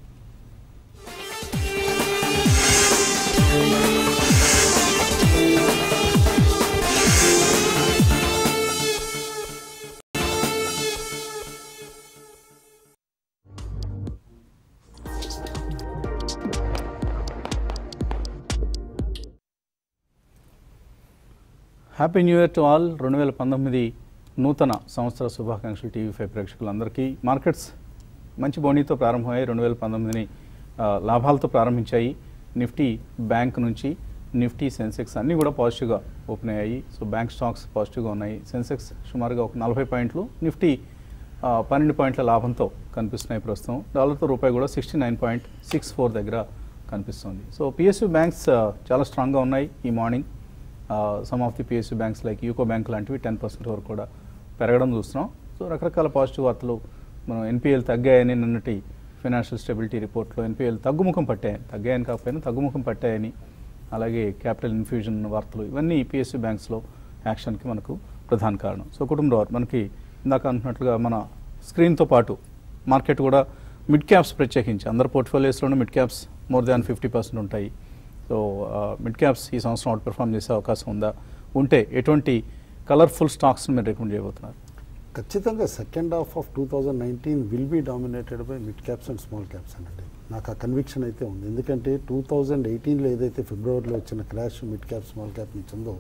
happy new year to all రెండు వేల పంతొమ్మిది నూతన సంవత్సర శుభాకాంక్షలు టీవీ ఫైవ్ ప్రేక్షకులందరికీ మార్కెట్స్ మంచి బోనీతో ప్రారంభమయ్యాయి రెండు వేల పంతొమ్మిదిని ఆ, లాభాలతో ప్రారంభించాయి నిఫ్టీ బ్యాంక్ నుంచి నిఫ్టీ సెన్సెక్స్ అన్నీ కూడా పాజిటివ్గా ఓపెన్ అయ్యాయి సో బ్యాంక్ స్టాక్స్ పాజిటివ్గా ఉన్నాయి సెన్సెక్స్ సుమారుగా ఒక నలభై పాయింట్లు నిఫ్టీ ఆ, పన్నెండు పాయింట్ల లాభంతో కనిపిస్తున్నాయి ప్రస్తుతం డాలర్తో రూపాయి కూడా sixty nine point six four దగ్గర కనిపిస్తుంది సో పిఎస్యూ బ్యాంక్స్ ఆ, చాలా స్ట్రాంగ్గా ఉన్నాయి ఈ morning some of the PSU banks like UCO bank లాంటివి టెన్ పర్సెంట్ వరకు కూడా పెరగడం చూస్తున్నాం సో రకరకాల పాజిటివ్ వార్తలు మనం ఎన్పిఎల్ తగ్గాయని నిన్నటి ఫైనాన్షియల్ స్టెబిలిటీ రిపోర్ట్లో ఎన్పిఎల్ తగ్గుముఖం పట్టాయని తగ్గాయని కాకపోయినా తగ్గుముఖం పట్టాయని అలాగే క్యాపిటల్ ఇన్ఫ్యూజన్ వార్తలు ఇవన్నీ పిఎస్యూ బ్యాంక్స్లో యాక్షన్కి మనకు ప్రధాన కారణం సో కుటుంబ మనకి ఇందాక అనుకున్నట్లుగా మన స్క్రీన్తో పాటు మార్కెట్ కూడా మిడ్ క్యాప్స్ ప్రత్యేకించి అందరు పోర్ట్ఫోలియోస్లోనూ mid caps more than fifty percent ఉంటాయి సో మిడ్ క్యాప్స్ ఈ సంవత్సరం అవుట్ పెర్ఫామ్ చేసే అవకాశం ఉందా ఉంటే ఎటువంటి కలర్ఫుల్ స్టాక్స్ని మీరు రికమెండ్ చేయబోతున్నారు ఖచ్చితంగా second half of two thousand nineteen will be dominated by mid caps and small caps అండి నాకు ఆ కన్విక్షన్ అయితే ఉంది ఎందుకంటే టూ థౌజండ్ ఎయిటీన్లో ఏదైతే ఫిబ్రవరిలో వచ్చిన crash mid cap small cap నుంచి ఉందో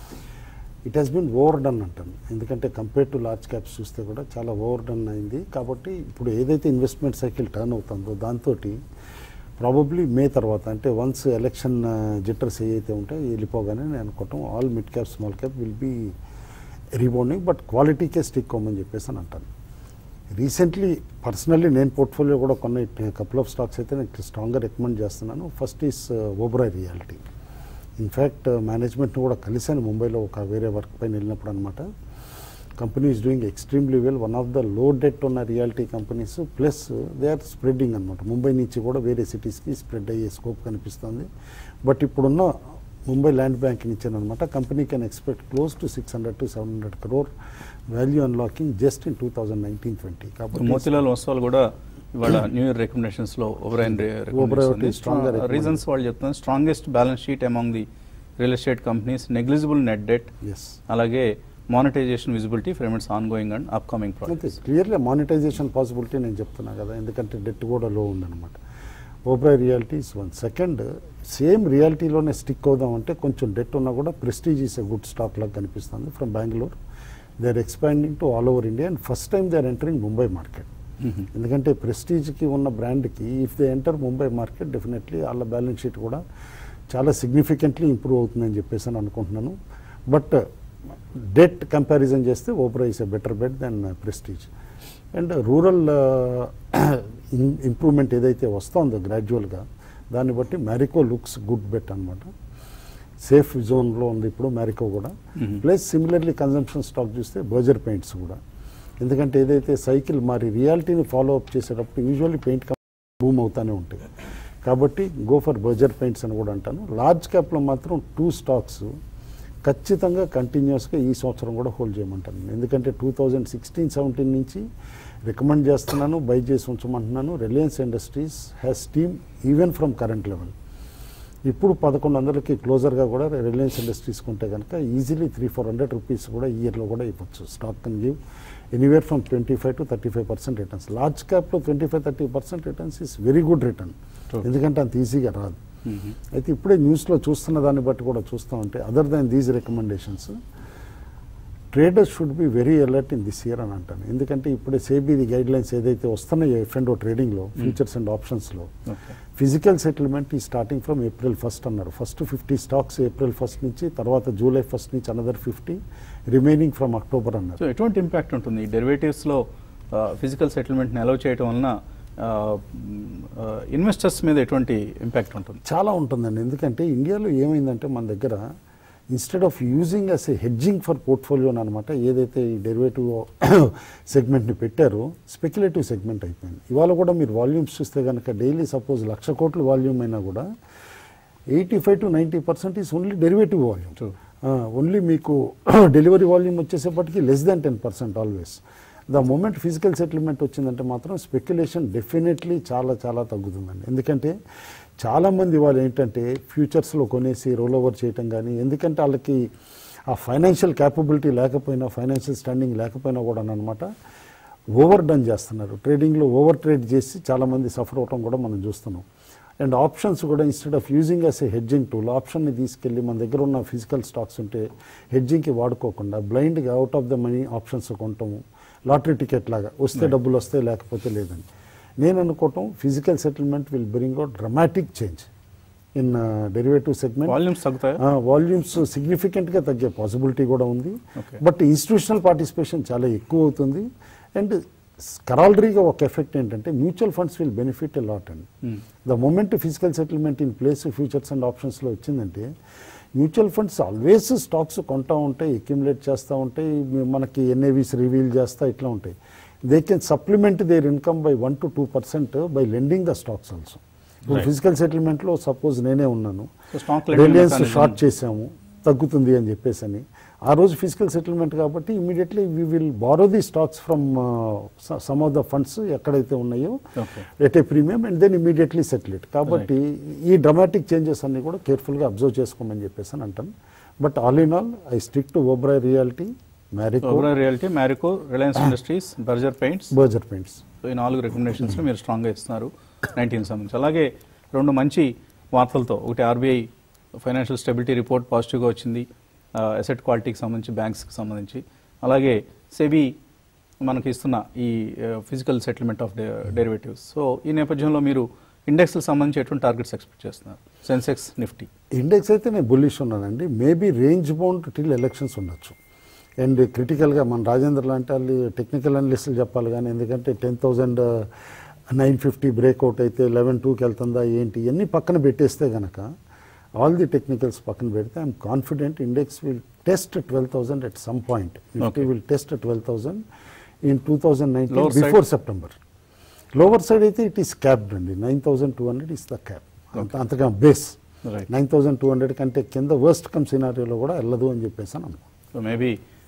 it has been overdone అంటాను ఎందుకంటే కంపేర్ టు లార్జ్ క్యాప్స్ చూస్తే కూడా చాలా ఓవర్ డన్ అయింది కాబట్టి ఇప్పుడు ఏదైతే ఇన్వెస్ట్మెంట్ సైకిల్ టర్న్ అవుతుందో దాంతో ప్రాబబ్లీ మే తర్వాత అంటే వన్స్ ఎలక్షన్ జిట్టర్స్ ఏవైతే ఉంటాయో వెళ్ళిపోగానే నేను అనుకోవటం all mid cap small cap will be rebounding but క్వాలిటీకే స్టిక్ అవ్వమని చెప్పేసి అని అంటాను రీసెంట్లీ పర్సనల్లీ నేను పోర్ట్ఫోలియో కూడా కొన్ని కపుల్ ఆఫ్ స్టాక్స్ అయితే నేను స్ట్రాంగ్గా రికమెండ్ చేస్తున్నాను first is Oberoi realty in fact మేనేజ్మెంట్ని కూడా కలిశాను ముంబైలో ఒక వేరే వర్క్ పైన వెళ్ళినప్పుడు అనమాట company is doing extremely well one of the low debt ఉన్న realty companies plus they are spreading అనమాట ముంబై నుంచి కూడా వేరే సిటీస్కి స్ప్రెడ్ అయ్యే స్కోప్ కనిపిస్తుంది బట్ ఇప్పుడున్న ముంబై ల్యాండ్ బ్యాంక్ నుంచి అనమాట company can expect close to six hundred to seven hundred crore value unlocking just in two thousand nineteen twenty కాబట్టి మోతిలాల్ వస్తాలు కూడా ఇవాళ న్యూ ఇయర్ రికమెండేషన్స్ లో ఓబ్రైన్ Oberoi ఒకటి strong గా recommend రీజన్స్ వాళ్ళు చెప్తున్నారు strongest balance sheet among the real estate companies negligible net debt yes అలాగే monetisation visibility from it's on going and up coming అంతే ప్రాజెక్ట్స్ క్లియర్లీ మానిటైజేషన్ పాసిబిలిటీ నేను చెప్తున్నా కదా ఎందుకంటే డెట్ కూడా లో ఉందన్నమాట Oberoi realities one second same రియాలిటీలోనే stick అవుదామంటే కొంచెం డెట్ ఉన్నా కూడా prestige is a good stock లాగా కనిపిస్తుంది from Bengaluru they are expanding to all over India and first time they are entering Mumbai market ఎందుకంటే ప్రెస్టీజ్కి ఉన్న బ్రాండ్కి if they enter Mumbai market definitely వాళ్ళ బ్యాలెన్స్ షీట్ కూడా చాలా సిగ్నిఫికెంట్లీ ఇంప్రూవ్ అవుతుందని చెప్పేసి అని అనుకుంటున్నాను బట్ డెట్ కంపారిజన్ చేస్తే Oberoi is a better bet than Prestige and rural improvement ఏదైతే వస్తుందో గ్రాడ్యువల్గా దాన్ని బట్టి మ్యారికో లుక్స్ గుడ్ బెట్ అనమాట సేఫ్ జోన్లో ఉంది ఇప్పుడు మ్యారికో కూడా ప్లస్ సిమిలర్లీ కన్జంప్షన్ స్టాక్ చూస్తే బర్జర్ పెయింట్స్ కూడా ఎందుకంటే ఏదైతే సైకిల్ మరి రియాలిటీని ఫాలో అప్ చేసేటప్పుడు యూజువల్లీ పెయింట్ బూమ్ అవుతానే ఉంటాయి కాబట్టి గో ఫర్ బర్జర్ పెయింట్స్ అని కూడా అంటాను లార్జ్ క్యాప్లో మాత్రం టూ స్టాక్స్ ఖచ్చితంగా కంటిన్యూస్గా ఈ సంవత్సరం కూడా హోల్డ్ చేయమంటాను ఎందుకంటే టూ థౌజండ్ సిక్స్టీన్ సెవెంటీన్ నుంచి రికమెండ్ చేస్తున్నాను బై చేసి ఉంచమంటున్నాను Reliance Industries has team even from current level ఇప్పుడు పదకొండు వందలకి క్లోజర్గా కూడా రిలయన్స్ ఇండస్ట్రీస్ కొంటే కనుక easily three four hundred rupees కూడా ఈ ఇయర్లో కూడా ఇవ్వచ్చు stock can give anywhere from twenty five to thirty five percent returns large క్యాప్లో twenty five thirty percent returns is very good return True. ఎందుకంటే అంత ఈజీగా రాదు అయితే ఇప్పుడే న్యూస్లో చూస్తున్న దాన్ని బట్టి కూడా చూస్తూ ఉంటే other than these recommendations traders should be very alert in this year అని అంటాను ఎందుకంటే ఇప్పుడే సేబీ గైడ్ లైన్స్ ఏదైతే వస్తున్నాయో ఎఫ్ అండ్ ట్రేడింగ్లో ఫ్యూచర్స్ అండ్ ఆప్షన్స్లో ఓకే ఫిజికల్ సెటిల్మెంట్ ఈ స్టార్టింగ్ ఫ్రమ్ ఏప్రిల్ ఫస్ట్ అన్నారు first fifty stocks April first నుంచి తర్వాత జూలై ఫస్ట్ నుంచి another fifty remaining from October అన్నారు సో ఎటువంటి ఇంపాక్ట్ ఉంటుంది ఈ డెరివేటివ్స్లో ఫిజికల్ సెటిల్మెంట్ని అలౌ చేయడం వలన ఇన్వెస్టర్స్ మీద ఎటువంటి ఇంపాక్ట్ ఉంటుంది చాలా ఉంటుందండి ఎందుకంటే ఇండియాలో ఏమైందంటే మన దగ్గర instead of using as a hedging for పోర్ట్ఫోలియోని అనమాట ఏదైతే ఈ డెరివేటివ్ సెగ్మెంట్ని పెట్టారో స్పెక్యులేటివ్ సెగ్మెంట్ అయిపోయింది ఇవాళ కూడా మీరు వాల్యూమ్స్ చూస్తే కనుక డైలీ సపోజ్ లక్ష కోట్ల వాల్యూమ్ అయినా కూడా eighty five to ninety percent is only derivative volume True. Only మీకు డెలివరీ వాల్యూమ్ వచ్చేసేపటికి less than ten percent always the moment physical settlement వచ్చిందంటే మాత్రం స్పెక్యులేషన్ డెఫినెట్లీ చాలా చాలా తగ్గుతుందండి ఎందుకంటే చాలామంది వాళ్ళు ఏంటంటే ఫ్యూచర్స్లో కొనేసి రోల్ ఓవర్ చేయటం కానీ ఎందుకంటే వాళ్ళకి ఆ ఫైనాన్షియల్ క్యాపబిలిటీ లేకపోయినా ఫైనాన్షియల్ స్టాండింగ్ లేకపోయినా కూడా అనమాట ఓవర్ డన్ చేస్తున్నారు ట్రేడింగ్లో ఓవర్ ట్రేడ్ చేసి చాలామంది సఫర్ అవటం కూడా మనం చూస్తున్నాం అండ్ ఆప్షన్స్ కూడా instead of using as a hedging tool ఆప్షన్ని తీసుకెళ్ళి మన దగ్గర ఉన్న ఫిజికల్ స్టాక్స్ ఉంటే హెడ్జింగ్కి వాడుకోకుండా బ్లైండ్గా out of the money options కొనటము లాటరీ టికెట్ లాగా వస్తే డబ్బులు వస్తాయి లేకపోతే లేదని నేను అనుకోవటం physical settlement will bring out dramatic change in derivative segment volumes తగ్గుతాయా వాల్యూమ్స్ సిగ్నిఫికెంట్గా తగ్గే పాసిబిలిటీ కూడా ఉంది Okay. బట్ ఇన్స్టిట్యూషనల్ పార్టిసిపేషన్ చాలా ఎక్కువ అవుతుంది అండ్ కరాలరీగా ఒక ఎఫెక్ట్ ఏంటంటే mutual funds will benefit a lot అండి the moment physical settlement in place futures and ఆప్షన్స్లో వచ్చిందంటే మ్యూచువల్ ఫండ్స్ ఆల్వేస్ స్టాక్స్ కొంటా ఉంటాయి అక్యుములేట్ చేస్తూ ఉంటాయి మనకి ఎన్ఏవీస్ రివీల్ చేస్తా ఇట్లా ఉంటాయి they can supplement their income by one to two percent by lending the stocks also ఇప్పుడు Right. ఫిజికల్ సెటిల్మెంట్లో సపోజ్ నేనే ఉన్నాను So stock lending Reliance mechanism- short చేసాము తగ్గుతుంది అని చెప్పేసి అని ఆ రోజు ఫిజికల్ సెటిల్మెంట్ కాబట్టి immediately we will borrow the stocks from some of the funds ఎక్కడైతే ఉన్నాయో Okay. At a premium and then immediately settle it కాబట్టి ఈ డ్రమాటిక్ చేంజెస్ అన్ని కూడా కేర్ఫుల్గా అబ్జర్వ్ చేసుకోమని చెప్పేసి అని అంటాను but all in all I stick to Oberoi realty Marico overall realty Marico Reliance Industries Berger Paints Berger Paints so ఈ నాలుగు రికమెండేషన్స్ మీరు స్ట్రాంగ్గా ఇస్తున్నారు నైన్టీన్ సంబంధించి అలాగే రెండు మంచి వార్తలతో ఒకటి ఆర్బీఐ ఫైనాన్షియల్ స్టెబిలిటీ రిపోర్ట్ పాజిటివ్గా వచ్చింది అసెట్ క్వాలిటీకి సంబంధించి బ్యాంక్స్కి సంబంధించి అలాగే సెబీ మనకి ఇస్తున్న ఈ physical settlement of derivatives so ఈ నేపథ్యంలో మీరు ఇండెక్స్కి సంబంధించి ఎటువంటి టార్గెట్స్ ఎక్స్పెక్ట్ చేస్తున్నారు సెన్సెక్స్ నిఫ్టీ ఇండెక్స్ అయితే నేను బుల్లిష్ ఉన్నానండి maybe range bound till elections ఉండొచ్చు అండ్ క్రిటికల్గా మన రాజేంద్ర లాంటి వాళ్ళు టెక్నికల్ అనలిస్టులు చెప్పాలి కానీ ఎందుకంటే ten thousand nine fifty breakout అయితే లెవెన్ టూకి వెళ్తుందా ఏంటి ఇవన్నీ పక్కన పెట్టేస్తే గనక ఆల్ ది టెక్నికల్స్ పక్కన పెడితే I'm confident index will test twelve thousand at some point Nifty Okay. Will test twelve thousand in two thousand nineteen Lower side? Before September lower side అయితే ఇట్ ఈస్ క్యాప్డ్ అండి nine thousand two hundred is the cap అంత అంతగా base Right. Nine thousand two hundred కంటే కింద worst come సినారియోలో కూడా వెళ్ళదు అని చెప్పేసి అని అనుకో so maybe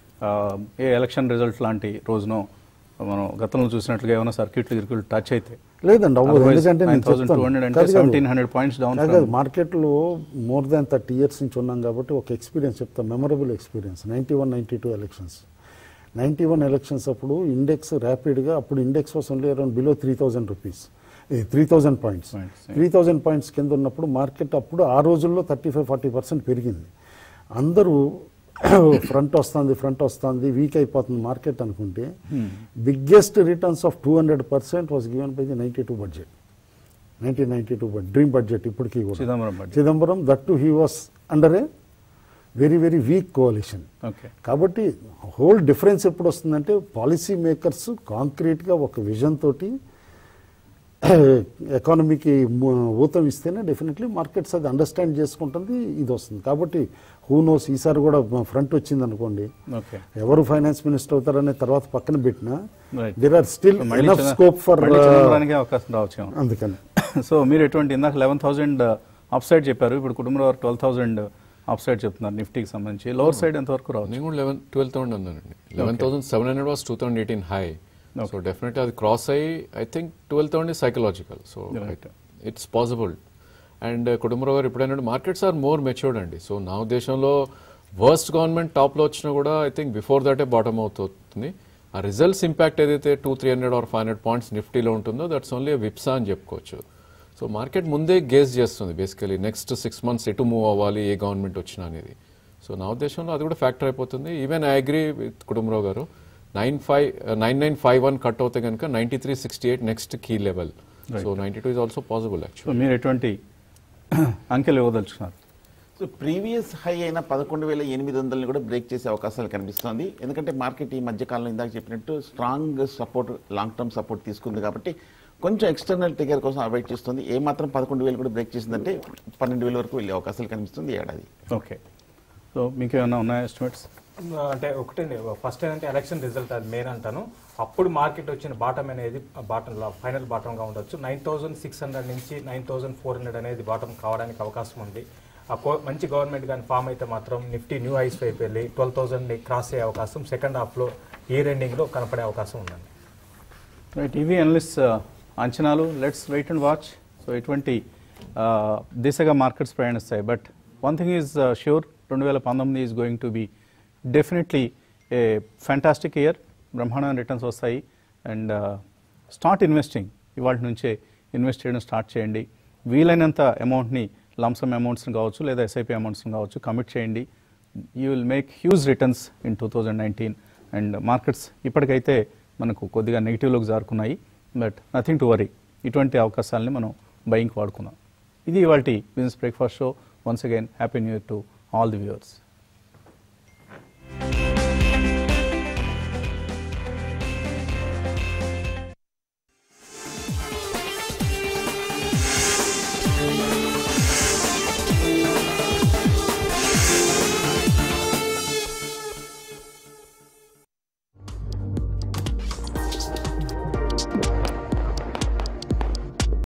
a election result లాంటి రోజునో మనం గతంలో చూసినట్లుగా ఏమైనా సర్క్యూట్లు గిర్క్యూట్లు టచ్ అయితే లేదండి అవ్వదు Otherwise, ఎందుకంటే నేను 9,200 అంటే చెప్తాను 1700 points down కాదు, from- కాదు, మార్కెట్లో మోర్ దాన్ థర్టీ ఇయర్స్ నుంచి ఉన్నాం కాబట్టి ఒక ఎక్స్పీరియన్స్ చెప్తాను memorable experience ninety one ninety two elections ninety one elections అప్పుడు ఇండెక్స్ ర్యాపిడ్గా అప్పుడు index was only around below three thousand rupees three thousand points Points, yeah. Three thousand points కింద ఉన్నప్పుడు మార్కెట్ అప్పుడు ఆ రోజుల్లో థర్టీ ఫైవ్ ఫార్టీ పర్సెంట్ పెరిగింది అందరూ ఫ్రంట్ వస్తుంది ఫ్రంట్ వస్తుంది వీక్ అయిపోతుంది మార్కెట్ అనుకుంటే biggest returns of two hundred percent was given by the ninety two budget nineteen ninety two dream budget ఇప్పటికీ కూడా Chidambaram budget. Chidambaram that too he was under a very very weak coalition okay కాబట్టి whole difference ఎప్పుడు వస్తుందంటే policy makers కాంక్రీట్గా ఒక vision తోటి ఎకానమీకి ఊతం ఇస్తేనే డెఫినెట్లీ మార్కెట్స్ అది అండర్స్టాండ్ చేసుకుంటుంది ఇది వస్తుంది కాబట్టి హూ నోస్ ఈసారి కూడా ఫ్రంట్ వచ్చింది అనుకోండి ఓకే ఎవరు ఫైనాన్స్ మినిస్టర్ అవుతారనే తర్వాత పక్కన పెట్టినా Right. దేర్ ఆర్ స్టిల్ మళ్ళీ ఎనఫ్ చిన్న- స్కోప్ ఫర్ మళ్ళీ చంద్రబాబుకి అవకాశం రావచ్చు అందుకని సో మీరు ఎటువంటి ఇందాక లెవెన్ థౌసండ్ అప్ సైడ్ చెప్పారు ఇప్పుడు కుటుంబంలో ట్వెల్వ్ థౌసండ్ అప్ సైడ్ చెప్తున్నారు నిఫ్టీకి సంబంధించి లోవర్ సైడ్ ఎంతవరకు రావచ్చు నేను కూడా లెవెన్ ట్వెల్వ్ థౌసండ్ అన్నానండి eleven thousand seven hundred was two thousand eighteen high so definitely అది క్రాస్ అయ్యి I think twelve thousand is psychological so Right. It's possible and Kutumbarao garu ఎప్పుడైనా మార్కెట్స్ ఆర్ మోర్ మెచ్యూర్డ్ అండి so నా ఉద్దేశంలో worst government టాప్లో వచ్చినా కూడా ఐ థింక్ బిఫోర్ దటే బాటమ్ అవుతుంది ఆ రిజల్ట్స్ ఇంపాక్ట్ ఏదైతే two three hundred or five hundred points నిఫ్టీలో ఉంటుందో దట్స్ ఓన్లీ విప్సా అని చెప్పుకోవచ్చు సో మార్కెట్ ముందే గేస్ చేస్తుంది బేసికలీ నెక్స్ట్ సిక్స్ మంత్స్ ఎటు మూవ్ అవ్వాలి ఏ గవర్నమెంట్ వచ్చినా అనేది సో నా ఉద్దేశంలో అది కూడా ఫ్యాక్టర్ అయిపోతుంది even I agree with Kutumbarao garu nine five nine nine five one cut అవుతే కనుక ninety three sixty eight next key level so ninety two is also possible actual so మీరు ఎటువంటి అంకెలు ఇవ్వదలుచుకున్నారు సో ప్రీవియస్ హై అయిన పదకొండు వేల ఎనిమిది వందలని కూడా బ్రేక్ చేసే అవకాశాలు కనిపిస్తోంది ఎందుకంటే మార్కెట్ ఈ మధ్య కాలంలో ఇందాక చెప్పినట్టు strong support long term support తీసుకుంది కాబట్టి కొంచెం ఎక్స్టర్నల్ టిగర్ కోసం అవాయిడ్ చేస్తుంది ఏ మాత్రం పదకొండు వేలు కూడా బ్రేక్ చేసిందంటే పన్నెండు వేల వరకు వెళ్ళే అవకాశాలు కనిపిస్తుంది ఈ ఏడాది ఓకే సో మీకు ఏమైనా ఉన్నాయా ఎస్టిమేట్స్ అంటే ఒకటి ఫస్ట్ ఏంటంటే ఎలక్షన్ రిజల్ట్ అది మెయిన్ అంటాను అప్పుడు మార్కెట్ వచ్చిన బాటం అనేది బాటం ఫైనల్ బాటంగా ఉండొచ్చు నైన్ థౌసండ్ సిక్స్ హండ్రెడ్ నుంచి నైన్ థౌసండ్ ఫోర్ హండ్రెడ్ అనేది బాటం కావడానికి అవకాశం ఉంది ఆ కో- మంచి గవర్నమెంట్ కానీ ఫామ్ అయితే మాత్రం నిఫ్టీ న్యూ హైస్ వైపు వెళ్ళి ట్వెల్వ్ థౌసండ్ని క్రాస్ అయ్యే అవకాశం సెకండ్ హాఫ్లో ఇయర్ ఎండింగ్లో కనపడే అవకాశం ఉందండి రైట్ ఇవి అనలిస్ట్ అంచనాలు let's wait and watch so ఎటువంటి uh, దిశగా మార్కెట్స్ ప్రయాణిస్తాయి but one thing is sure రెండు వేల పంతొమ్మిది is going to be definitely a fantastic year బ్రహ్మాండమైన రిటర్న్స్ వస్తాయి అండ్ స్టార్ట్ ఇన్వెస్టింగ్ ఇవాళ నుంచే ఇన్వెస్ట్ చేయడం స్టార్ట్ చేయండి వీలైనంత అమౌంట్ని లంసమ్ అమౌంట్స్ని కావచ్చు లేదా ఎస్ఐపి అమౌంట్స్ని కావచ్చు కమిట్ చేయండి you will make huge returns in two thousand nineteen and markets ఇప్పటికైతే మనకు కొద్దిగా నెగిటివ్లోకి జారుకున్నాయి బట్ నథింగ్ టు వరీ ఇటువంటి అవకాశాలని మనం బయింగ్కి వాడుకుందాం ఇది ఇవాళ business breakfast show once again happy new year to all the viewers